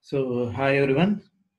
So, hi everyone.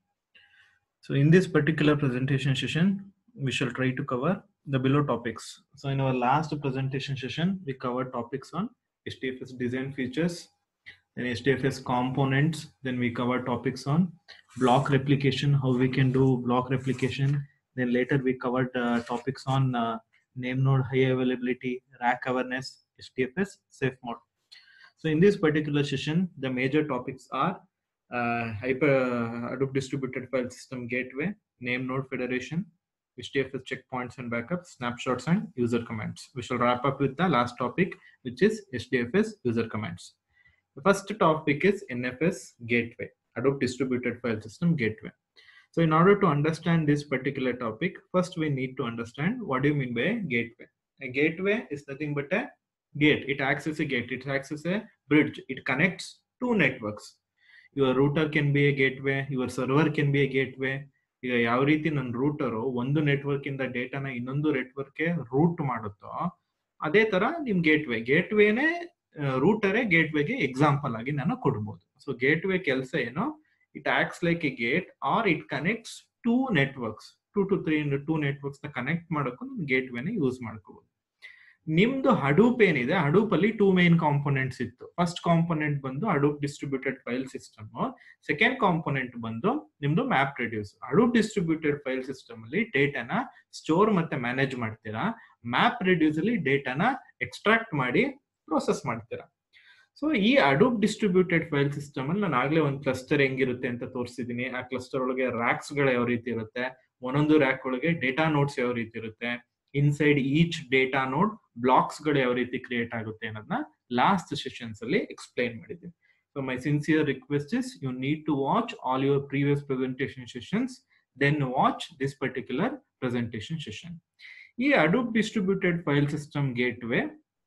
So, in this particular presentation session, we shall try to cover the below topics. So, in our last presentation session, we covered topics on HDFS design features, then HDFS components, then we covered topics on block replication, how we can do block replication. Then later we covered uh, topics on uh, name node high availability, rack awareness, HDFS safe mode. So in this particular session, the major topics are uh, hyper Hadoop distributed file system gateway, name node federation, HDFS checkpoints and backups, snapshots and user commands. We shall wrap up with the last topic, which is HDFS user commands. The first topic is NFS gateway, Hadoop distributed file system gateway. So in order to understand this particular topic, first we need to understand what do you mean by a gateway. A gateway is nothing but a gate. It acts as a gate. It acts as a bridge. It connects two networks. Your router can be a gateway. Your server can be a gateway. ಈಗ ಯಾವ ರೀತಿ ನನ್ನ router ಒಂದು network ಇಂದ ಡೇಟಾನ ಇನ್ನೊಂದು ನೆಟ್ವರ್ಕ್ಗೆ root ಮಾಡುತ್ತೋ ಅದೇ ತರ ನಿಮ್ ಗೇಟ್ವೇ ಗೇಟ್ವೇನೆ ರೂಟರೇ ಗೇಟ್ವೇಗೆ ಎಕ್ಸಾಂಪಲ್ ಆಗಿ ನಾನು ಕೊಡ್ಬೋದು ಸೊ ಗೇಟ್ವೇ ಕೆಲಸ ಏನು it acts like a gate or it connects two networks two to three two networks ನ ಕನೆಕ್ಟ್ ಮಾಡೋಕ್ಕೂ ನೀವು ಗೇಟ್ವೇನ ಯೂಸ್ ಮಾಡ್ಕೋಬಹುದು ನಿಮ್ದು ಹಡೂಪ್ ಏನಿದೆ ಹಡೂಪ್ ಅಲ್ಲಿ ಟೂ ಮೈನ್ ಕಾಂಪೊನೆಂಟ್ಸ್ ಇತ್ತು ಫಸ್ಟ್ ಕಾಂಪೊನೆಂಟ್ ಬಂದು Hadoop distributed file system second component ಬಂದು ನಿಮ್ದು map reduce Hadoop distributed file system ಅಲ್ಲಿ ಡೇಟಾನ ಸ್ಟೋರ್ ಮತ್ತೆ ಮ್ಯಾನೇಜ್ ಮಾಡ್ತೀರಾ ಮ್ಯಾಪ್ ರೆಡ್ಯೂಸ್ ಅಲ್ಲಿ ಡೇಟಾನ ಎಕ್ಸ್ಟ್ರಾಕ್ಟ್ ಮಾಡಿ ಪ್ರೋಸೆಸ್ ಮಾಡ್ತೀರಾ ಸೊ ಈ ಅಡೂಪ್ ಡಿಸ್ಟ್ರಿಬ್ಯೂಟೆಡ್ ಫೈಲ್ ಸಿಸ್ಟಮ್ ಅಲ್ಲಿ ನಾನು ಆಗ್ಲೇ ಒಂದು ಕ್ಲಸ್ಟರ್ ಹೆಂಗಿರುತ್ತೆ ಅಂತ ತೋರಿಸಿದೀನಿ ಆ ಕ್ಲಸ್ಟರ್ ಒಳಗೆ ರ್ಯಾಕ್ಸ್ ಗಳು ಯಾವ ರೀತಿ ಇರುತ್ತೆ ಒಂದೊಂದು ರ್ಯಾಕ್ ಒಳಗೆ ಡೇಟಾ ನೋಟ್ಸ್ ಯಾವ ರೀತಿ ಇರುತ್ತೆ inside each data node blocks ಗಳು ಯಾವ ರೀತಿ ಕ್ರಿಯೇಟ್ ಆಗುತ್ತೆ ಅನ್ನೋದನ್ನ ಲಾಸ್ಟ್ ಸೆಷನ್ಸ್ ಅಲ್ಲಿ ಎಕ್ಸ್ಪ್ಲೈನ್ ಮಾಡಿದ್ದೀನಿ so my sincere request is you need to watch all your previous presentation sessions then watch this particular presentation session ಈ Hadoop distributed file system gateway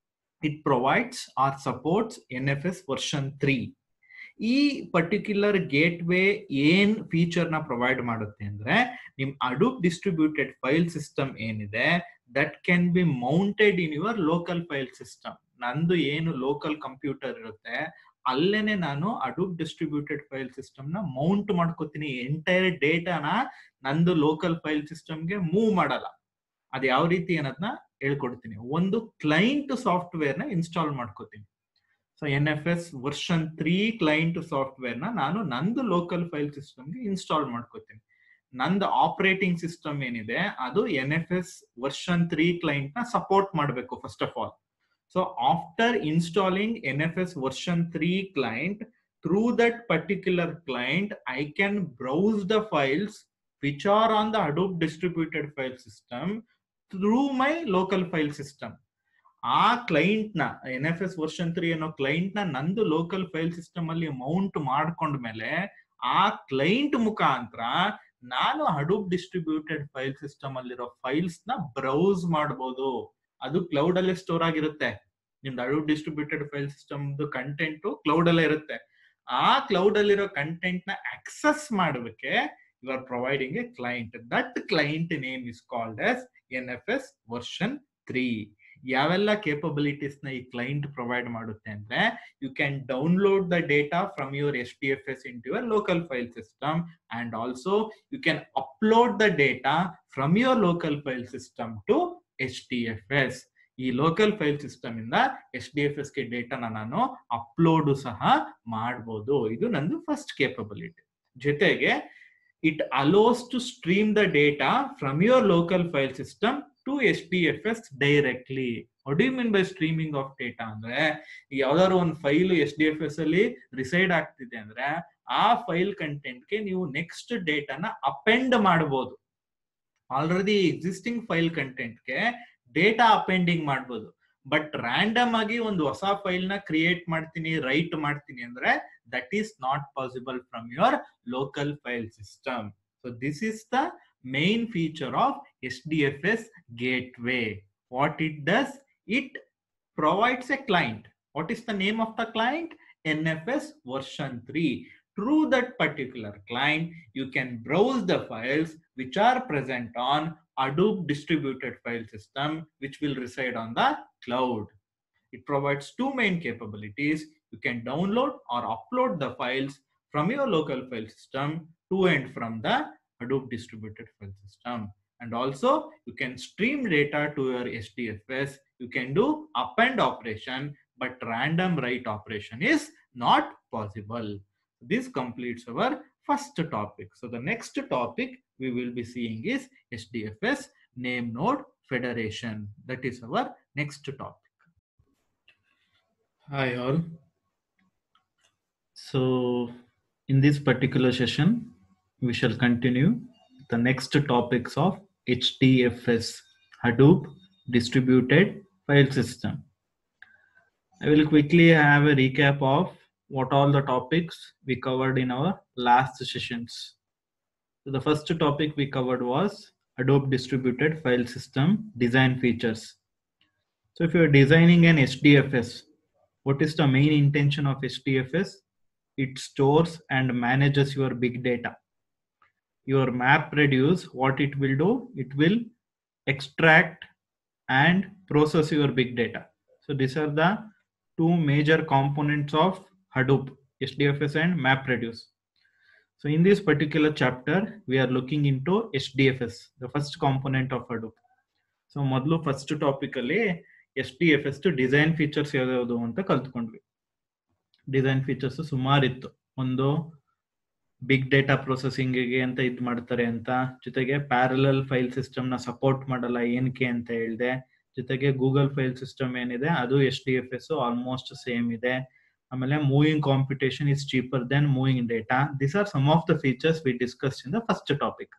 it provides or supports N F S version three ಈ particular gateway ಏನ್ feature ನ provide ಮಾಡುತ್ತೆ ಅಂದ್ರೆ ನಿಮ್ Hadoop distributed file system ಏನಿದೆ that can be mounted in your local file system ನಂದು ಏನು local computer ಇರುತ್ತೆ ಅಲ್ಲೇನೆ ನಾನು ಅಡೂಪ್ ಡಿಸ್ಟ್ರಿಬ್ಯೂಟೆಡ್ ಫೈಲ್ ಸಿಸ್ಟಮ್ ನ ಮೌಂಟ್ ಮಾಡ್ಕೋತೀನಿ ಎಂಟೈರ್ ಡೇಟಾನ ನಂದು ಲೋಕಲ್ ಫೈಲ್ ಸಿಸ್ಟಮ್ಗೆ ಮೂವ್ ಮಾಡಲ್ಲ ಅದ್ ಯಾವ ರೀತಿ ಅನ್ನೋದನ್ನ ಹೇಳ್ಕೊಡ್ತೀನಿ ಒಂದು ಕ್ಲೈಂಟ್ ಸಾಫ್ಟ್ವೇರ್ ನ ಇನ್ಸ್ಟಾಲ್ ಮಾಡ್ಕೋತೀನಿ so N F S version three client software ನ ನಾನು ನಂದು ಲೋಕಲ್ ಫೈಲ್ ಸಿಸ್ಟಮ್ಗೆ ಇನ್ಸ್ಟಾಲ್ ಮಾಡ್ಕೋತೀನಿ ನಂದು ಆಪರೇಟಿಂಗ್ ಸಿಸ್ಟಮ್ ಏನಿದೆ ಅದು N F S version three client ನ ಸಪೋರ್ಟ್ ಮಾಡಬೇಕು first of all so after installing N F S version three client through that particular client I can browse the files which are on the Hadoop distributed file system through my local file system ಆ client ನ N F S version three ಅನ್ನೋ client ನ ನಂದು local file system ಅಲ್ಲಿ mount ಮಾಡ್ಕೊಂಡ್ಮೇಲೆ ಆ client ಮುಖಾಂತರ ನಾನು ಹಡೂಪ್ ಡಿಸ್ಟ್ರಿಬ್ಯೂಟೆಡ್ ಫೈಲ್ ಸಿಸ್ಟಮ್ ಅಲ್ಲಿರೋ ಫೈಲ್ಸ್ ನ ಬ್ರೌಸ್ ಮಾಡಬಹುದು ಅದು ಕ್ಲೌಡ್ ಅಲ್ಲೇ ಸ್ಟೋರ್ ಆಗಿರುತ್ತೆ ನಿಮ್ದು Hadoop distributed file system content cloud ಅಲ್ಲೇ ಇರುತ್ತೆ ಆ ಕ್ಲೌಡ್ ಅಲ್ಲಿರೋ ಕಂಟೆಂಟ್ ನ ಆಕ್ಸೆಸ್ ಮಾಡೋದಕ್ಕೆ you are providing a client that client name is called S N F S version three ಯಾವೆಲ್ಲ ಕೇಪಬಿಲಿಟೀಸ್ ನ ಈ ಕ್ಲೈಂಟ್ ಪ್ರೊವೈಡ್ ಮಾಡುತ್ತೆ ಅಂದ್ರೆ you can download the data from your S T F S in your local file system and also you can upload the data from your local file system to H T F S ಈ local file system ಇಂದ S D F S ಗೆ ಡೇಟಾನ ನಾನು upload ಸಹ ಮಾಡಬಹುದು ಇದು ನಂದು first capability ಜೊತೆಗೆ it allows to stream the data from your local file system to S T F S directly what you mean by streaming of data ಅಂದ್ರೆ ಯಾವ್ದಾದ್ರು ಒಂದು file S D F S ಅಲ್ಲಿ reside ಆಗ್ತಿದೆ ಅಂದ್ರೆ ಆ file ಕಂಟೆಂಟ್ಗೆ ನೀವು next ಡೇಟಾನ ಅಪೆಂಡ್ ಮಾಡಬಹುದು ಆಲ್ರೆಡಿ ಎಕ್ಸಿಸ್ಟಿಂಗ್ ಫೈಲ್ ಕಂಟೆಂಟ್ಗೆ ಡೇಟಾ ಅಪೆಂಡಿಂಗ್ ಮಾಡ್ಬೋದು ಬಟ್ ರ್ಯಾಂಡಮ್ ಆಗಿ ಒಂದು ಹೊಸ ಫೈಲ್ ನ ಕ್ರಿಯೇಟ್ ಮಾಡ್ತೀನಿ ರೈಟ್ ಮಾಡ್ತೀನಿ ಅಂದ್ರೆ that is not possible from your local file system so this is the main feature of SDFS gateway. What it does, it provides a client. What is the name of the client? NFS version 3. Through that particular client, you can browse the files which are present on Hadoop distributed file system, which will reside on the cloud. It provides two main capabilities. You can download or upload the files from your local file system to and from the Hadoop distributed file system. And also you can stream data to your HDFS. You can do append operation, but random write operation is not possible. This completes our first topic. So the next topic we will be seeing is HDFS name node federation. That is our next topic. Hi all. So in this particular session, we shall continue the next topics of HDFS Hadoop distributed file system. I will quickly have a recap of what all the topics we covered in our last sessions. So the first topic we covered was Hadoop distributed file system design features. So if you're designing an HDFS, what is the main intention of HDFS? It stores and manages your big data. Your MapReduce, what it will do? It will extract and process your big data. So these are the two major components of Hadoop, HDFS and MapReduce. So in this particular chapter, we are looking into HDFS, the first component of Hadoop. So ಮೊದಲು first topic ಅಲ್ಲಿ S D F S design features ಯಾವ್ಯಾವುದು ಅಂತ ಕಲ್ತ್ಕೊಂಡ್ವಿ design features ಸುಮಾರಿತ್ತು ಒಂದು big data ಪ್ರೊಸೆಸಿಂಗಿಗೆ ಅಂತ ಇದ್ ಮಾಡ್ತಾರೆ ಅಂತ ಜೊತೆಗೆ ಪ್ಯಾರಲಲ್ ಫೈಲ್ ಸಿಸ್ಟಮ್ ನ ಸಪೋರ್ಟ್ ಮಾಡಲ್ಲ ಏನಕ್ಕೆ ಅಂತ ಹೇಳಿದೆ ಜೊತೆಗೆ ಗೂಗಲ್ ಫೈಲ್ ಸಿಸ್ಟಮ್ ಏನಿದೆ ಅದು S D F S almost same ಇದೆ ಆಮೇಲೆ moving computation is cheaper than moving data this are some of the features we discuss in the first topic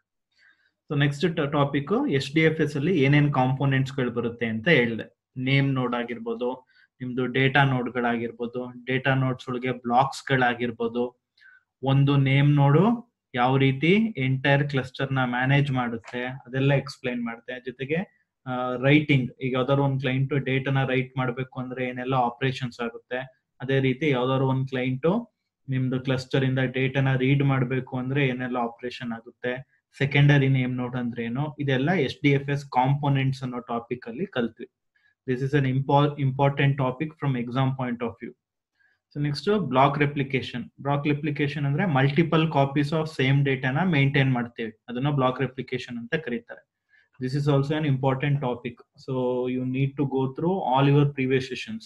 so next topic S D F S ಅಲ್ಲಿ ಏನೇನ್ components ಗಳು ಬರುತ್ತೆ ಅಂತ ಹೇಳಿದೆ name node ಆಗಿರ್ಬೋದು ನಿಮ್ದು ಡೇಟಾ ನೋಡ್ಗಳಾಗಿರ್ಬೋದು ಡೇಟಾ ನೋಡ್ಸ್ ಒಳಗೆ ಬ್ಲಾಕ್ಸ್ ಗಳಾಗಿರ್ಬೋದು ಒಂದು ನೇಮ್ ನೋಡು ಯಾವ ರೀತಿ ಎಂಟೈರ್ ಕ್ಲಸ್ಟರ್ ನ ಮ್ಯಾನೇಜ್ ಮಾಡುತ್ತೆ ಅದೆಲ್ಲ ಎಕ್ಸ್ಪ್ಲೈನ್ ಮಾಡುತ್ತೆ ಜೊತೆಗೆ ರೈಟಿಂಗ್ ಈಗ ಯಾವ್ದಾದ್ರು ಒಂದು ಕ್ಲೈಂಟ್ ಡೇಟಾನ ರೈಟ್ ಮಾಡ್ಬೇಕು ಅಂದ್ರೆ ಏನೆಲ್ಲ ಆಪರೇಷನ್ಸ್ ಆಗುತ್ತೆ ಅದೇ ರೀತಿ ಯಾವ್ದಾದ್ರು ಒಂದು ಕ್ಲೈಂಟ್ ನಿಮ್ದು ಕ್ಲಸ್ಟರ್ ಇಂದ ಡೇಟಾನ ರೀಡ್ ಮಾಡ್ಬೇಕು ಅಂದ್ರೆ ಏನೆಲ್ಲ ಆಪರೇಷನ್ ಆಗುತ್ತೆ ಸೆಕೆಂಡರಿ ನೇಮ್ ನೋಡ್ ಅಂದ್ರೆ ಏನು ಇದೆಲ್ಲ S D F S components ಅನ್ನೋ ಟಾಪಿಕ್ ಅಲ್ಲಿ ಕಲ್ತ್ವಿ this is an impo important topic from exam point of view so next block replication block replication ಅಂದ್ರೆ ಮಲ್ಟಿಪಲ್ ಕಾಪೀಸ್ ಆಫ್ ಸೇಮ್ ಡೇಟಾನ ಮೇಂಟೈನ್ ಮಾಡ್ತೇವೆ ಅದನ್ನ ಬ್ಲಾಕ್ ರೆಪ್ಲಿಕೇಶನ್ ಅಂತ ಕರೀತಾರೆ this is also an important topic so you need to go through all your previous sessions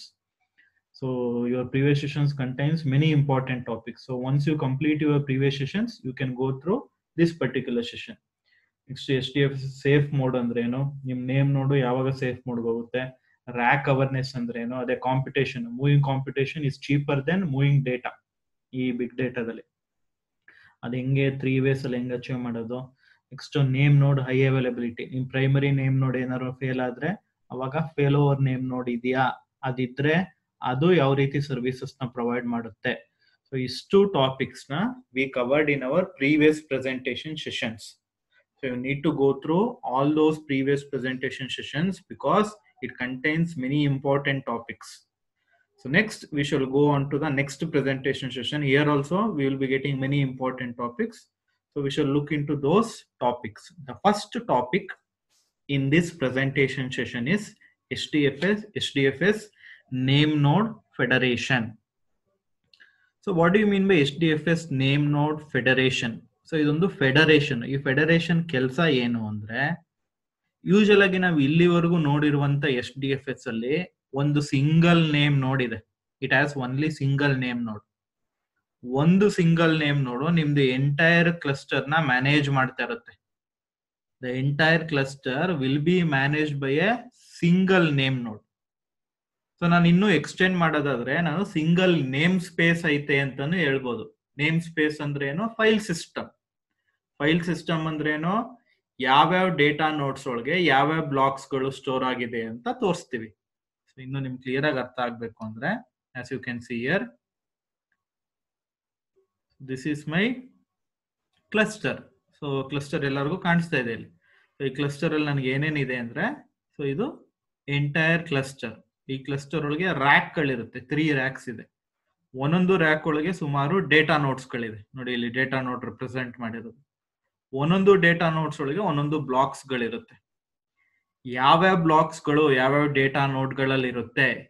so your previous sessions contains many important topics so once U complete your previous sessions you can go through this particular session next S D F safe mode ಅಂದ್ರೆ ಏನು ನಿಮ್ name node ಯಾವಾಗ safe mode ಹೋಗುತ್ತೆ rack awareness ಅಂದ್ರೆ ಏನು ಅದೇ computation moving computation is cheaper than moving data ಈ big ಡೇಟಾದಲ್ಲಿ ಅದು ಹೆಂಗೆ ತ್ರೀ ವೇಸ್ ಅಲ್ಲಿ ಹೆಂಗೆ ಅಚೀವ್ ಮಾಡೋದು next name node high availability ನಿಮ್ ಪ್ರೈಮರಿ ನೇಮ್ ನೋಡ್ ಏನಾದ್ರು ಫೇಲ್ ಆದ್ರೆ ಅವಾಗ ಫೇಲ್ ಓವರ್ ನೇಮ್ ನೋಡ್ ಇದೆಯಾ ಅದಿದ್ರೆ ಅದು ಯಾವ ರೀತಿ ಸರ್ವಿಸಸ್ ನ ಪ್ರೊವೈಡ್ ಮಾಡುತ್ತೆ ಸೊ ಇಷ್ಟು ಟಾಪಿಕ್ಸ್ ನ we covered in our previous presentation sessions so you need to go through all those previous presentation sessions because it contains many important topics. So next we shall go on to the next presentation session. Here also we will be getting many important topics. So we shall look into those topics. The first topic in this presentation session is HDFS, HDFS name node federation. So what do you mean by HDFS name node federation? So ಇದೊಂದು federation ಈ federation ಕೆಲಸ ಏನು ಅಂದ್ರೆ usual ಆಗಿ ನಾವು ಇಲ್ಲಿವರೆಗೂ ನೋಡಿರುವಂತ S D F S ಅಲ್ಲಿ ಒಂದು ಸಿಂಗಲ್ ನೇಮ್ ನೋಡ್ ಇದೆ it has only single name node ಒಂದು ಸಿಂಗಲ್ ನೇಮ್ ನೋಡು ನಿಮ್ದು ಎಂಟೈರ್ ಕ್ಲಸ್ಟರ್ ನ ಮ್ಯಾನೇಜ್ ಮಾಡ್ತಾ ಇರುತ್ತೆ the entire cluster will be manage by a single name node so ನಾನು ಇನ್ನೂ ಎಕ್ಸ್ಟೆಂಡ್ ಮಾಡೋದಾದ್ರೆ ನಾನು ಸಿಂಗಲ್ ನೇಮ್ ಸ್ಪೇಸ್ ಐತೆ ಅಂತಾನು ಹೇಳ್ಬೋದು ನೇಮ್ ಸ್ಪೇಸ್ ಅಂದ್ರೆ ಏನು ಫೈಲ್ ಸಿಸ್ಟಮ್ ಫೈಲ್ ಸಿಸ್ಟಮ್ ಅಂದ್ರೆ ಏನು ಯಾವ್ಯಾವ ಡೇಟಾ ನೋಟ್ಸ್ ಒಳಗೆ ಯಾವ್ಯಾವ ಬ್ಲಾಕ್ಸ್ ಗಳು ಸ್ಟೋರ್ ಆಗಿದೆ ಅಂತ ತೋರಿಸ್ತೀವಿ ಸೊ ಇನ್ನು ನಿಮ್ಗೆ ಕ್ಲಿಯರ್ ಆಗಿ ಅರ್ಥ ಆಗ್ಬೇಕು ಅಂದ್ರೆ as you can see here this is my cluster so cluster ಎಲ್ಲರಿಗೂ ಕಾಣಿಸ್ತಾ ಇದೆ ಇಲ್ಲಿ ಸೊ ಈ ಕ್ಲಸ್ಟರ್ ಅಲ್ಲಿ ನನಗೆ ಏನೇನಿದೆ ಅಂದ್ರೆ ಸೊ ಇದು ಎಂಟೈರ್ ಕ್ಲಸ್ಟರ್ ಈ ಕ್ಲಸ್ಟರ್ ಒಳಗೆ ರ್ಯಾಕ್ ಗಳಿರುತ್ತೆ ತ್ರೀ ರ್ಯಾಕ್ಸ್ ಇದೆ ಒಂದೊಂದು ರ್ಯಾಕ್ ಒಳಗೆ ಸುಮಾರು ಡೇಟಾ ನೋಟ್ಸ್ ಗಳಿದೆ ನೋಡಿ ಇಲ್ಲಿ ಡೇಟಾ ನೋಟ್ ರಿಪ್ರೆಸೆಂಟ್ ಮಾಡಿರೋದು ಒಂದೊಂದು ಡೇಟಾ ನೋಟ್ಸ್ ಒಳಗೆ ಒಂದೊಂದು ಬ್ಲಾಕ್ಸ್ ಗಳಿರುತ್ತೆ ಯಾವ್ಯಾವ ಬ್ಲಾಕ್ಸ್ ಗಳು ಯಾವ್ಯಾವ ಡೇಟಾ ನೋಟ್ ಗಳಲ್ಲಿ ಇರುತ್ತೆ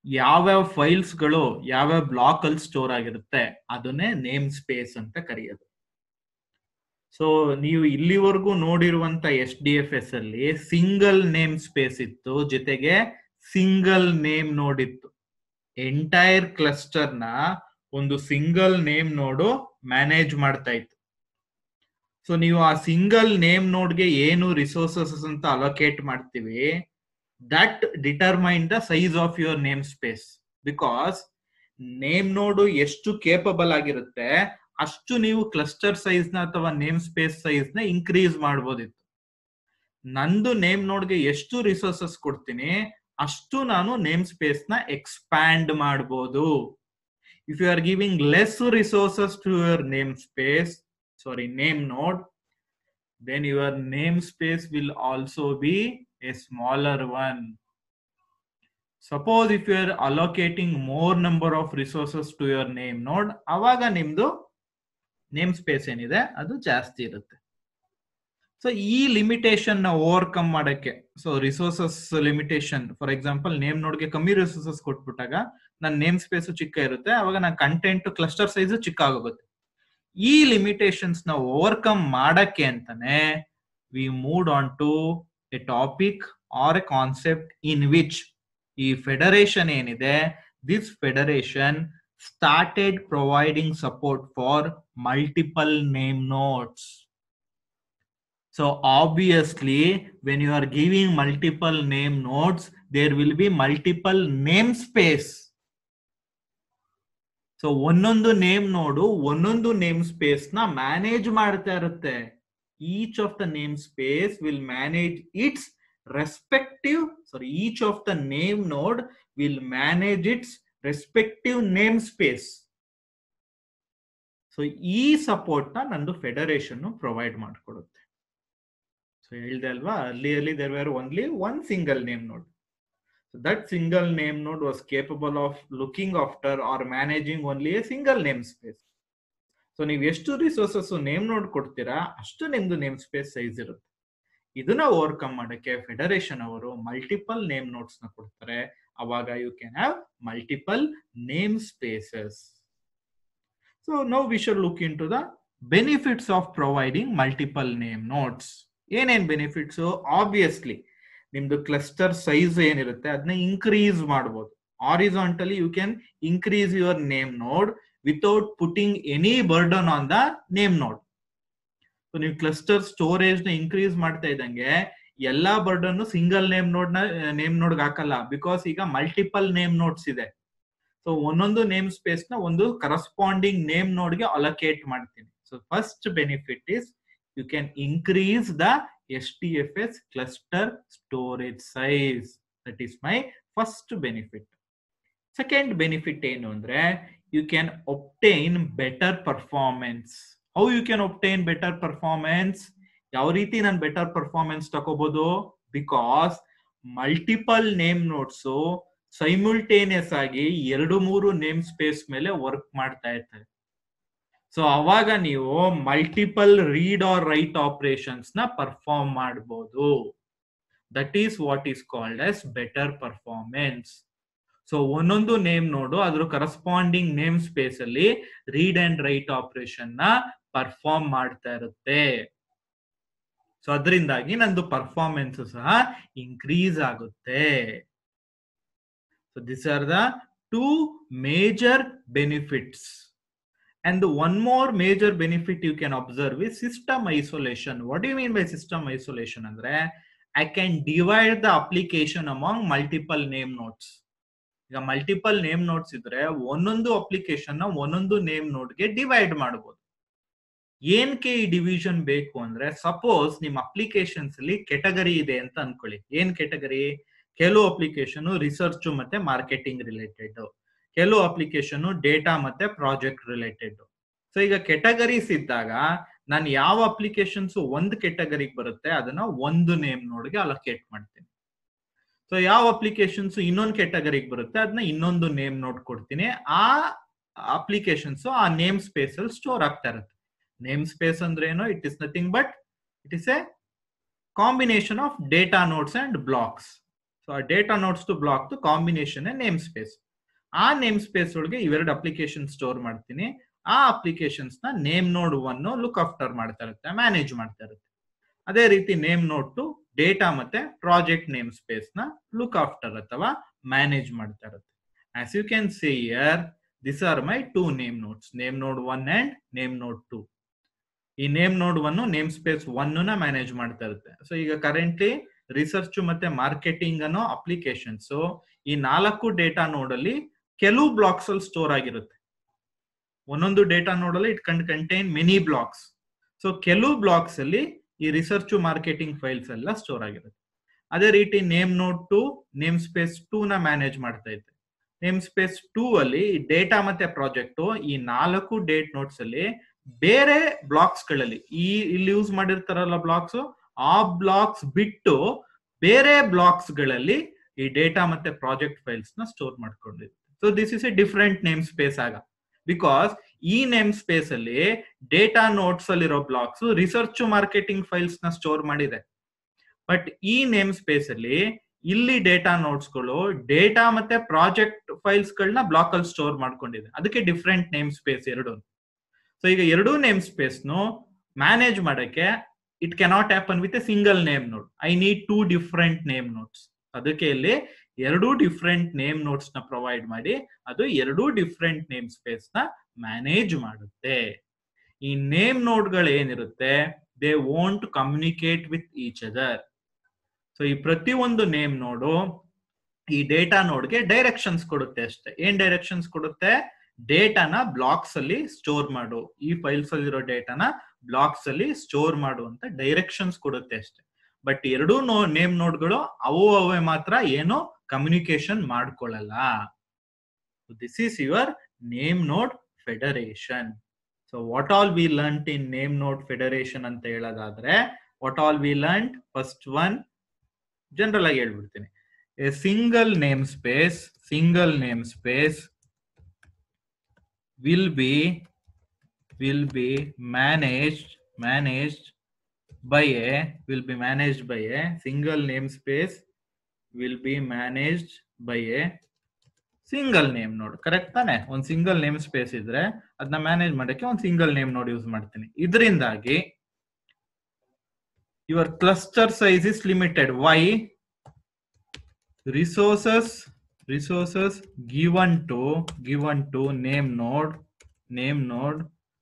ಯಾವ್ಯಾವ ಫೈಲ್ಸ್ಗಳು ಯಾವ್ಯಾವ ಬ್ಲಾಕ್ ಅಲ್ಲಿ ಸ್ಟೋರ್ ಆಗಿರುತ್ತೆ ಅದನ್ನೇ ನೇಮ್ ಸ್ಪೇಸ್ ಅಂತ ಕರೆಯೋದು ಸೊ ನೀವು ಇಲ್ಲಿವರೆಗೂ ನೋಡಿರುವಂತ ಎಸ್ ಡಿ ಎಫ್ ಎಸ್ ಅಲ್ಲಿ ಸಿಂಗಲ್ ನೇಮ್ ಸ್ಪೇಸ್ ಇತ್ತು ಜೊತೆಗೆ ಸಿಂಗಲ್ ನೇಮ್ ನೋಡಿತ್ತು ಎಂಟೈರ್ ಕ್ಲಸ್ಟರ್ ನ ಒಂದು ಸಿಂಗಲ್ ನೇಮ್ ನೋಡು ಮ್ಯಾನೇಜ್ ಮಾಡ್ತಾ ಇತ್ತು ಸೊ ನೀವು ಆ ಸಿಂಗಲ್ ನೇಮ್ ನೋಡ್ಗೆ ಏನು ರಿಸೋರ್ಸಸ್ ಅಂತ ಅಲೋಕೇಟ್ ಮಾಡ್ತೀವಿ that determine the size of your name space because name node ಎಷ್ಟು ಕೇಪಬಲ್ ಆಗಿರುತ್ತೆ ಅಷ್ಟು ನೀವು ಕ್ಲಸ್ಟರ್ ಸೈಜ್ ನ ಅಥವಾ ನೇಮ್ ಸ್ಪೇಸ್ ಸೈಜ್ ನ ಇನ್ಕ್ರೀಸ್ ಮಾಡ್ಬೋದಿತ್ತು ನಂದು ನೇಮ್ ನೋಡ್ಗೆ ಎಷ್ಟು ರಿಸೋರ್ಸಸ್ ಕೊಡ್ತೀನಿ ಅಷ್ಟು ನಾನು ನೇಮ್ ಸ್ಪೇಸ್ ನ ಎಕ್ಸ್ಪ್ಯಾಂಡ್ ಮಾಡ್ಬೋದು if you are giving less resources to your name space sorry name node then your namespace will also be a smaller one. Suppose if you are allocating more number of resources to your name node, ಅವಾಗ ನಿಮ್ದು name space ಏನಿದೆ ಅದು ಜಾಸ್ತಿ ಇರುತ್ತೆ so ಈ limitation ನ overcome ಮಾಡಕ್ಕೆ so resources limitation for example name ನೋಡ್ಗೆ ಕಮ್ಮಿ ರಿಸೋರ್ಸಸ್ ಕೊಟ್ಬಿಟ್ಟಾಗ ನನ್ನ ನೇಮ್ ಸ್ಪೇಸ್ ಚಿಕ್ಕ ಇರುತ್ತೆ ಅವಾಗ ನನ್ನ ಕಂಟೆಂಟ್ ಕ್ಲಸ್ಟರ್ ಸೈಜ್ ಚಿಕ್ಕ ಆಗೋಗುತ್ತೆ ಈ ಲಿಮಿಟೇಷನ್ಸ್ ನ ಓವರ್ಕಮ್ ಮಾಡಕ್ಕೆ ಅಂತಾನೆ we move on to a topic or a concept in which ಈ ಫೆಡರೇಷನ್ ಏನಿದೆ this federation started providing support for multiple name nodes so obviously when you are giving multiple name nodes there will be multiple name space so ಒಂದೊಂದು name node ಒಂದೊಂದು name space ನ manage ಮಾಡ್ತಾ ಇರುತ್ತೆ each of the name space will manage its respective sorry each of the name node will manage its respective name space so ಈ support ನ ನಂದು federation provide ಮಾಡಿಕೊಡುತ್ತೆ so ಹೇಳ್ದೆ ಅಲ್ವಾ ಅರ್ಲಿಯರ್ಲಿ there were only one single name node So that single name node was capable of looking after or managing only a single namespace. So ನೀವು ಎಷ್ಟು resources name ನೋಡ್ ಕೊಡ್ತೀರಾ ಅಷ್ಟು ನಿಮ್ದು ನೇಮ್ ಸ್ಪೇಸ್ ಸೈಜ್ ಇರುತ್ತೆ ಇದನ್ನ ಓವರ್ಕಮ್ ಮಾಡಕ್ಕೆ ಫೆಡರೇಷನ್ ಅವರು ಮಲ್ಟಿಪಲ್ ನೇಮ್ ನೋಟ್ಸ್ ನ ಕೊಡ್ತಾರೆ ಅವಾಗ you can have multiple name spaces so now we should look into the benefits of providing multiple name nodes ಏನೇನ್ ಬೆನಿಫಿಟ್ಸ್ ಆಬ್ವಿಯಸ್ಲಿ ನಿಮ್ದು ಕ್ಲಸ್ಟರ್ ಸೈಜ್ ಏನಿರುತ್ತೆ ಅದನ್ನ ಇನ್ಕ್ರೀಸ್ ಮಾಡಬಹುದು horizontally you can increase your name node without putting any burden on the name node so ನೀವು cluster storage ನ increase ಮಾಡ್ತಾ ಇದ್ದಂಗೆ ಎಲ್ಲಾ ಬರ್ಡನ್ ಸಿಂಗಲ್ ನೇಮ್ ನೋಡ್ ನ ನೇಮ್ ನೋಡ್ ಹಾಕಲ್ಲ ಬಿಕಾಸ್ ಈಗ ಮಲ್ಟಿಪಲ್ ನೇಮ್ ನೋಟ್ಸ್ ಇದೆ ಸೊ ಒಂದೊಂದು ನೇಮ್ ಸ್ಪೇಸ್ ನ ಒಂದು ಕರಸ್ಪಾಂಡಿಂಗ್ ನೇಮ್ ನೋಡ್ಗೆ ಅಲೋಕೇಟ್ ಮಾಡ್ತೀನಿ so first benefit is you can increase the STFS cluster storage size. That is my first benefit. Second benefit ಏನು ಅಂದ್ರೆ you can obtain better performance. How you can obtain better performance? ಯಾವ ರೀತಿ ನಾನು better performance ತಗೋಬಹುದು because multiple name nodes simultaneous ಆಗಿ ಎರಡು ಮೂರು name space ಮೇಲೆ ವರ್ಕ್ ಮಾಡ್ತಾ ಇರ್ತಾರೆ ಸೊ ಅವಾಗ ನೀವು multiple read or write operations ನ ಪರ್ಫಾರ್ಮ್ ಮಾಡಬಹುದು that is what is called as better performance so ಒಂದೊಂದು ನೇಮ್ ನೋಡು ಅದ್ರ ಕರಸ್ಪಾಂಡಿಂಗ್ ನೇಮ್ ಸ್ಪೇಸ್ ಅಲ್ಲಿ ರೀಡ್ ಅಂಡ್ ರೈಟ್ ಆಪರೇಷನ್ ನ ಪರ್ಫಾರ್ಮ್ ಮಾಡ್ತಾ ಇರುತ್ತೆ ಸೊ ಅದರಿಂದಾಗಿ ನಂದು ಪರ್ಫಾರ್ಮೆನ್ಸ್ ಸಹ ಇನ್ಕ್ರೀಸ್ ಆಗುತ್ತೆ so this are the two major benefits And one more major benefit you can observe is system isolation. What do you mean by system isolation? Andre, I can divide the application among multiple name nodes. ಈಗ multiple name nodes ಇದ್ರೆ ಒಂದೊಂದು application ನ ಒಂದೊಂದು name ನೋಡ್ಗೆ divide ಮಾಡಬಹುದು ಏನ್ಕೆ ಈ division ಬೇಕು ಅಂದ್ರೆ ಸಪೋಸ್ ನಿಮ್ ಅಪ್ಲಿಕೇಶನ್ಸ್ ಅಲ್ಲಿ ಕೆಟಗರಿ ಇದೆ ಅಂತ ಅನ್ಕೊಳ್ಳಿ ಏನ್ ಕೆಟಗರಿ ಕೆಲವು ಅಪ್ಲಿಕೇಶನ್ ರಿಸರ್ಚ್ ಮತ್ತೆ ಮಾರ್ಕೆಟಿಂಗ್ ರಿಲೇಟೆಡ್ ಕೆಲವು ಅಪ್ಲಿಕೇಶನ್ ಡೇಟಾ ಮತ್ತೆ ಪ್ರಾಜೆಕ್ಟ್ ರಿಲೇಟೆಡ್ ಸೊ ಈಗ ಕೆಟಗರೀಸ್ ಇದ್ದಾಗ ನಾನು ಯಾವ ಅಪ್ಲಿಕೇಶನ್ಸ್ ಒಂದು ಕೆಟಗರಿಗೆ ಬರುತ್ತೆ ಅದನ್ನ ಒಂದು ನೇಮ್ ನೋಡ್ಗೆ ಅಲೋಕೇಟ್ ಮಾಡ್ತೀನಿ ಸೊ ಯಾವ ಅಪ್ಲಿಕೇಶನ್ಸ್ ಇನ್ನೊಂದು ಕೆಟಗರಿಗೆ ಬರುತ್ತೆ ಅದನ್ನ ಇನ್ನೊಂದು ನೇಮ್ ನೋಡ್ ಕೊಡ್ತೀನಿ ಆ ಅಪ್ಲಿಕೇಶನ್ಸ್ ಆ ನೇಮ್ ಸ್ಪೇಸ್ ಅಲ್ಲಿ ಸ್ಟೋರ್ ಆಗ್ತಾ ಇರುತ್ತೆ ನೇಮ್ ಸ್ಪೇಸ್ ಅಂದ್ರೆ ಏನು it is nothing but it is a combination of data nodes and blocks so ಆ data nodes to block combination name space ಆ ನೇಮ್ ಸ್ಪೇಸ್ ಒಳಗೆ ಇವೆರಡು ಅಪ್ಲಿಕೇಶನ್ ಸ್ಟೋರ್ ಮಾಡ್ತೀನಿ ಆ ಅಪ್ಲಿಕೇಶನ್ಸ್ ನ name node one look after ಮಾಡ್ತಾ ಇರುತ್ತೆ manage ಮಾಡ್ತಾ ಇರುತ್ತೆ ಅದೇ ರೀತಿ ನೇಮ್ ನೋಡ್ ಟು ಡೇಟಾ ಮತ್ತೆ ಪ್ರಾಜೆಕ್ಟ್ ನೇಮ್ ಸ್ಪೇಸ್ ನ ಲುಕ್ ಆಫ್ಟರ್ ಅಥವಾ ಮ್ಯಾನೇಜ್ ಮಾಡ್ತಾ ಇರುತ್ತೆ as you can see here this are my two name nodes name node one and name node two ಈ name node one name space one ನ manage ಮಾಡ್ತಾ ಇರುತ್ತೆ so ಈಗ currently research ಮತ್ತೆ marketing ಅನ್ನೋ ಅಪ್ಲಿಕೇಶನ್ಸ್ ಈ ನಾಲ್ಕು ಡೇಟಾ ನೋಡ್ ಅಲ್ಲಿ ಕೆಲವು ಬ್ಲಾಕ್ಸ್ ಅಲ್ಲಿ ಸ್ಟೋರ್ ಆಗಿರುತ್ತೆ ಒಂದೊಂದು ಡೇಟಾ ನೋಡ್ ಅಲ್ಲಿ it can contain many blocks so ಕೆಲವು ಬ್ಲಾಕ್ಸ್ ಅಲ್ಲಿ ಈ ರಿಸರ್ಚ್ ಮಾರ್ಕೆಟಿಂಗ್ ಫೈಲ್ಸ್ ಎಲ್ಲ ಸ್ಟೋರ್ ಆಗಿರುತ್ತೆ ಅದೇ ರೀತಿ name node two name space two ನ ಮ್ಯಾನೇಜ್ ಮಾಡ್ತಾ ಇದ್ದೆ ನೇಮ್ ಸ್ಪೇಸ್ ಟೂ ಅಲ್ಲಿ ಡೇಟಾ ಮತ್ತೆ ಪ್ರಾಜೆಕ್ಟ್ ಈ ನಾಲ್ಕು ಡೇಟ್ ನೋಟ್ಸ್ ಅಲ್ಲಿ ಬೇರೆ ಬ್ಲಾಕ್ಸ್ ಗಳಲ್ಲಿ ಈ ಇಲ್ಲಿ ಯೂಸ್ ಮಾಡಿರ್ತಾರಲ್ಲ ಬ್ಲಾಕ್ಸ್ ಆ ಬ್ಲಾಕ್ಸ್ ಬಿಟ್ಟು ಬೇರೆ ಬ್ಲಾಕ್ಸ್ ಗಳಲ್ಲಿ ಈ ಡೇಟಾ ಮತ್ತೆ ಪ್ರಾಜೆಕ್ಟ್ ಫೈಲ್ಸ್ ನ ಸ್ಟೋರ್ ಮಾಡ್ಕೊಂಡಿದೆ so this is a different name space ಆಗ ಬಿಕಾಸ್ ಈ ನೇಮ್ ಸ್ಪೇಸ್ ಅಲ್ಲಿ ಡೇಟಾ ನೋಟ್ಸ್ ಅಲ್ಲಿರೋ ಬ್ಲಾಕ್ಸ್ ರಿಸರ್ಚ್ ಮಾರ್ಕೆಟಿಂಗ್ ಫೈಲ್ಸ್ ನ ಸ್ಟೋರ್ ಮಾಡಿದೆ ಬಟ್ ಈ ನೇಮ್ ಸ್ಪೇಸ್ ಅಲ್ಲಿ ಇಲ್ಲಿ ಡೇಟಾ ನೋಟ್ಸ್ ಗಳು ಡೇಟಾ ಮತ್ತೆ ಪ್ರಾಜೆಕ್ಟ್ ಫೈಲ್ಸ್ ಗಳನ್ನ ಬ್ಲಾಕ್ ಅಲ್ಲಿ ಸ್ಟೋರ್ ಮಾಡ್ಕೊಂಡಿದೆ ಅದಕ್ಕೆ ಡಿಫ್ರೆಂಟ್ ನೇಮ್ ಸ್ಪೇಸ್ ಎರಡು ಸೊ ಈಗ ಎರಡೂ ನೇಮ್ ಸ್ಪೇಸ್ ನು ಮ್ಯಾನೇಜ್ ಮಾಡಕ್ಕೆ it cannot happen with a single name note I need two different name nodes ಅದಕ್ಕೆ ಇಲ್ಲಿ ಎರಡೂ ಡಿಫ್ರೆಂಟ್ ನೇಮ್ ನೋಟ್ಸ್ ನ ಪ್ರೊವೈಡ್ ಮಾಡಿ ಅದು ಎರಡೂ ಡಿಫ್ರೆಂಟ್ ನೇಮ್ ಸ್ಪೇಸ್ ನ ಮ್ಯಾನೇಜ್ ಮಾಡುತ್ತೆ ಈ ನೇಮ್ ನೋಡ್ಗಳು ಏನಿರುತ್ತೆ they won't communicate with each other so ಈ ಪ್ರತಿಯೊಂದು ನೇಮ್ ನೋಡು ಈ ಡೇಟಾ ನೋಡ್ಗೆ ಡೈರೆಕ್ಷನ್ಸ್ ಕೊಡುತ್ತೆ ಅಷ್ಟೇ ಏನ್ ಡೈರೆಕ್ಷನ್ಸ್ ಕೊಡುತ್ತೆ ಡೇಟಾನ ಬ್ಲಾಕ್ಸ್ ಅಲ್ಲಿ ಸ್ಟೋರ್ ಮಾಡು ಈ ಫೈಲ್ಸ್ ಅಲ್ಲಿರೋ ಡೇಟಾನ ಬ್ಲಾಕ್ಸ್ ಅಲ್ಲಿ ಸ್ಟೋರ್ ಮಾಡು ಅಂತ ಡೈರೆಕ್ಷನ್ಸ್ ಕೊಡುತ್ತೆ ಅಷ್ಟೇ ಬಟ್ ಎರಡೂ ನೋ ನೇಮ್ ನೋಡ್ಗಳು ಅವು ಅವೇ ಮಾತ್ರ ಏನು ಕಮ್ಯುನಿಕೇಶನ್ ಮಾಡ್ಕೊಳ್ಳಲ್ಲ this is your name node federation so what all we learnt in name node federation ಅಂತ ಹೇಳೋದಾದ್ರೆ what all we learn first one general ಆಗಿ ಹೇಳ್ಬಿಡ್ತೀನಿ a single name space single name space will be will be managed managed by a will be managed by a single namespace will be managed by a single name node correct ತಾನೆ ಒಂದ್ single name space ಇದ್ರೆ ಅದನ್ನ manage ಮಾಡಕ್ಕೆ ಒಂದ್ single name ನೋಡ್ use ಮಾಡ್ತೀನಿ ಇದರಿಂದಾಗಿ your cluster size is limited by resources resources given to given to name node name node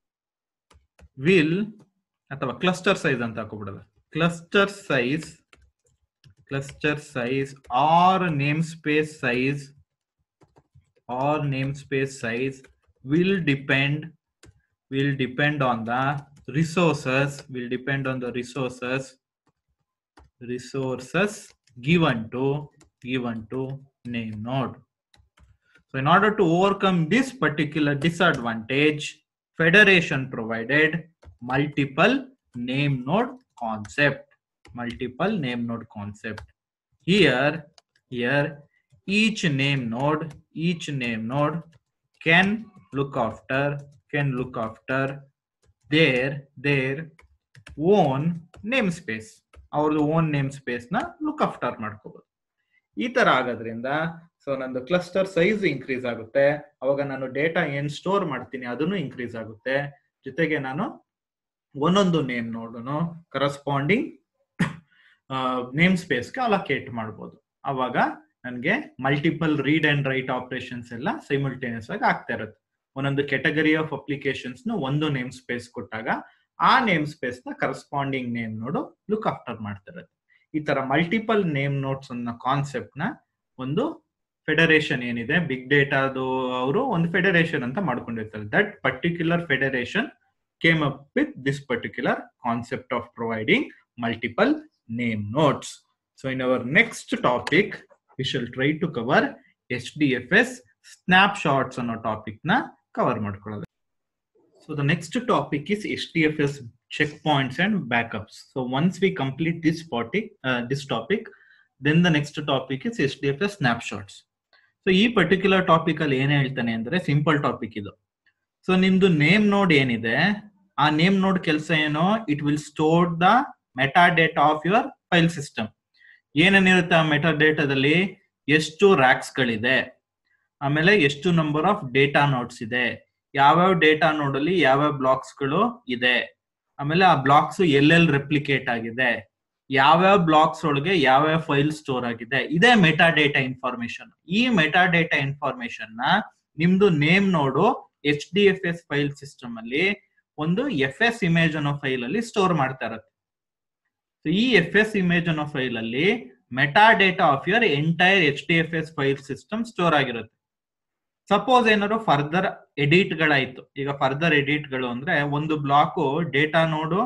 will ಅಥವಾ ಕ್ಲಸ್ಟರ್ ಸೈಜ್ ಅಂತ ಹಾಕೋಬಿಡೋದು cluster size cluster size or name space size or name space size will depend will depend on the resources will depend on the resources resources given to given to name node. So in order to overcome this particular disadvantage, Federation provided multiple name node concept, multiple name node concept. Here, here each name node, each name node can look after, can look after their, their own namespace. ಅವ್ರದ್ದು own name space ನ look after ಮಾಡ್ಕೋಬಹುದು ಈ ತರ ಆಗೋದ್ರಿಂದ so ನಂದು cluster size increase ಆಗುತ್ತೆ ಅವಾಗ ನಾನು ಡೇಟಾ ಏನ್ ಸ್ಟೋರ್ ಮಾಡ್ತೀನಿ ಅದನ್ನು ಇನ್ಕ್ರೀಸ್ ಆಗುತ್ತೆ ಜೊತೆಗೆ ನಾನು ಒಂದೊಂದು ನೇಮ್ ನೋಡನು ಕರಸ್ಪಾಂಡಿಂಗ್ ನೇಮ್ ಸ್ಪೇಸ್ಗೆ ಅಲೋಕೇಟ್ ಮಾಡ್ಬೋದು ಅವಾಗ ನನಗೆ multiple read and write operations ಎಲ್ಲ ಸೈಮಲ್ಟೇನಿಯಸ್ ಆಗಿ ಆಗ್ತಾ ಇರುತ್ತೆ ಒಂದೊಂದು ಕೆಟಗರಿ ಆಫ್ ಅಪ್ಲಿಕೇಶನ್ಸ್ ಒಂದು ನೇಮ್ ಸ್ಪೇಸ್ ಕೊಟ್ಟಾಗ ಆ ನೇಮ್ ಸ್ಪೇಸ್ ನ corresponding name node look after ಮಾಡ್ತಾ ಇರುತ್ತೆ ಈ ತರ ಮಲ್ಟಿಪಲ್ ನೇಮ್ ನೋಟ್ಸ್ ಅನ್ನೋ ಕಾನ್ಸೆಪ್ಟ್ ನ ಒಂದು ಫೆಡರೇಷನ್ ಏನಿದೆ ಬಿಗ್ ಡೇಟಾದು ಅವರು ಒಂದು ಫೆಡರೇಷನ್ ಅಂತ ಮಾಡ್ಕೊಂಡಿರ್ತಾರೆ that particular federation came up with this particular concept of providing multiple name nodes so in our next topic we shall try to cover H D F S snapshots ಅನ್ನೋ topic ನ cover ಮಾಡ್ಕೊಳ್ಳೋದು so the next topic is H D F S checkpoints and backups. So once we complete this topic, uh, this topic, then the next topic is HDFS snapshots. So ಈ particular topic ಅಲ್ಲಿ ಏನ್ ಹೇಳ್ತಾನೆ ಅಂದ್ರೆ simple topic ಇದು so ನಿಮ್ದು name node ಏನಿದೆ ಆ name node ಕೆಲಸ ಏನೋ it will store the metadata of your file system ಏನೇನಿರುತ್ತೆ ಆ ಮೆಟಾ ಡೇಟಾದಲ್ಲಿ ಎಷ್ಟು ರ್ಯಾಕ್ಸ್ ಗಳಿದೆ ಆಮೇಲೆ ಎಷ್ಟು ನಂಬರ್ ಆಫ್ ಡೇಟಾ ನೋಟ್ಸ್ ಇದೆ ಯಾವ್ಯಾವ ಡೇಟಾ ನೋಡಲ್ಲಿ ಯಾವ್ಯಾವ ಬ್ಲಾಕ್ಸ್ ಗಳು ಇದೆ ಆಮೇಲೆ ಆ ಬ್ಲಾಕ್ಸ್ ಎಲ್ಲೆಲ್ಲಿ ರೆಪ್ಲಿಕೇಟ್ ಆಗಿದೆ ಯಾವ್ಯಾವ ಬ್ಲಾಕ್ಸ್ ಒಳಗೆ ಯಾವ್ಯಾವ ಫೈಲ್ ಸ್ಟೋರ್ ಆಗಿದೆ ಇದೇ ಮೆಟಾ ಡೇಟಾ ಇನ್ಫಾರ್ಮೇಶನ್ ಈ ಮೆಟಾ ಡೇಟಾ ಇನ್ಫಾರ್ಮೇಶನ್ ನ ನಿಮ್ದು name node H D F S file system ಅಲ್ಲಿ ಒಂದು ಎಫ್ ಎಸ್ ಇಮೇಜ್ ಅನ್ನೋ ಫೈಲ್ ಅಲ್ಲಿ ಸ್ಟೋರ್ ಮಾಡ್ತಾ ಇರುತ್ತೆ ಈ ಎಫ್ ಎಸ್ ಇಮೇಜ್ ಅನ್ನೋ ಫೈಲ್ ಅಲ್ಲಿ metadata of your entire H D F S file system store ಆಗಿರುತ್ತೆ ಸಪೋಸ್ ಏನಾದ್ರು ಫರ್ದರ್ ಎಡಿಟ್ ಗಳಾಯ್ತು ಈಗ ಫರ್ದರ್ ಎಡಿಟ್ ಗಳು ಅಂದ್ರೆ ಒಂದು ಬ್ಲಾಕ್ ಡೇಟಾ ನೋಡು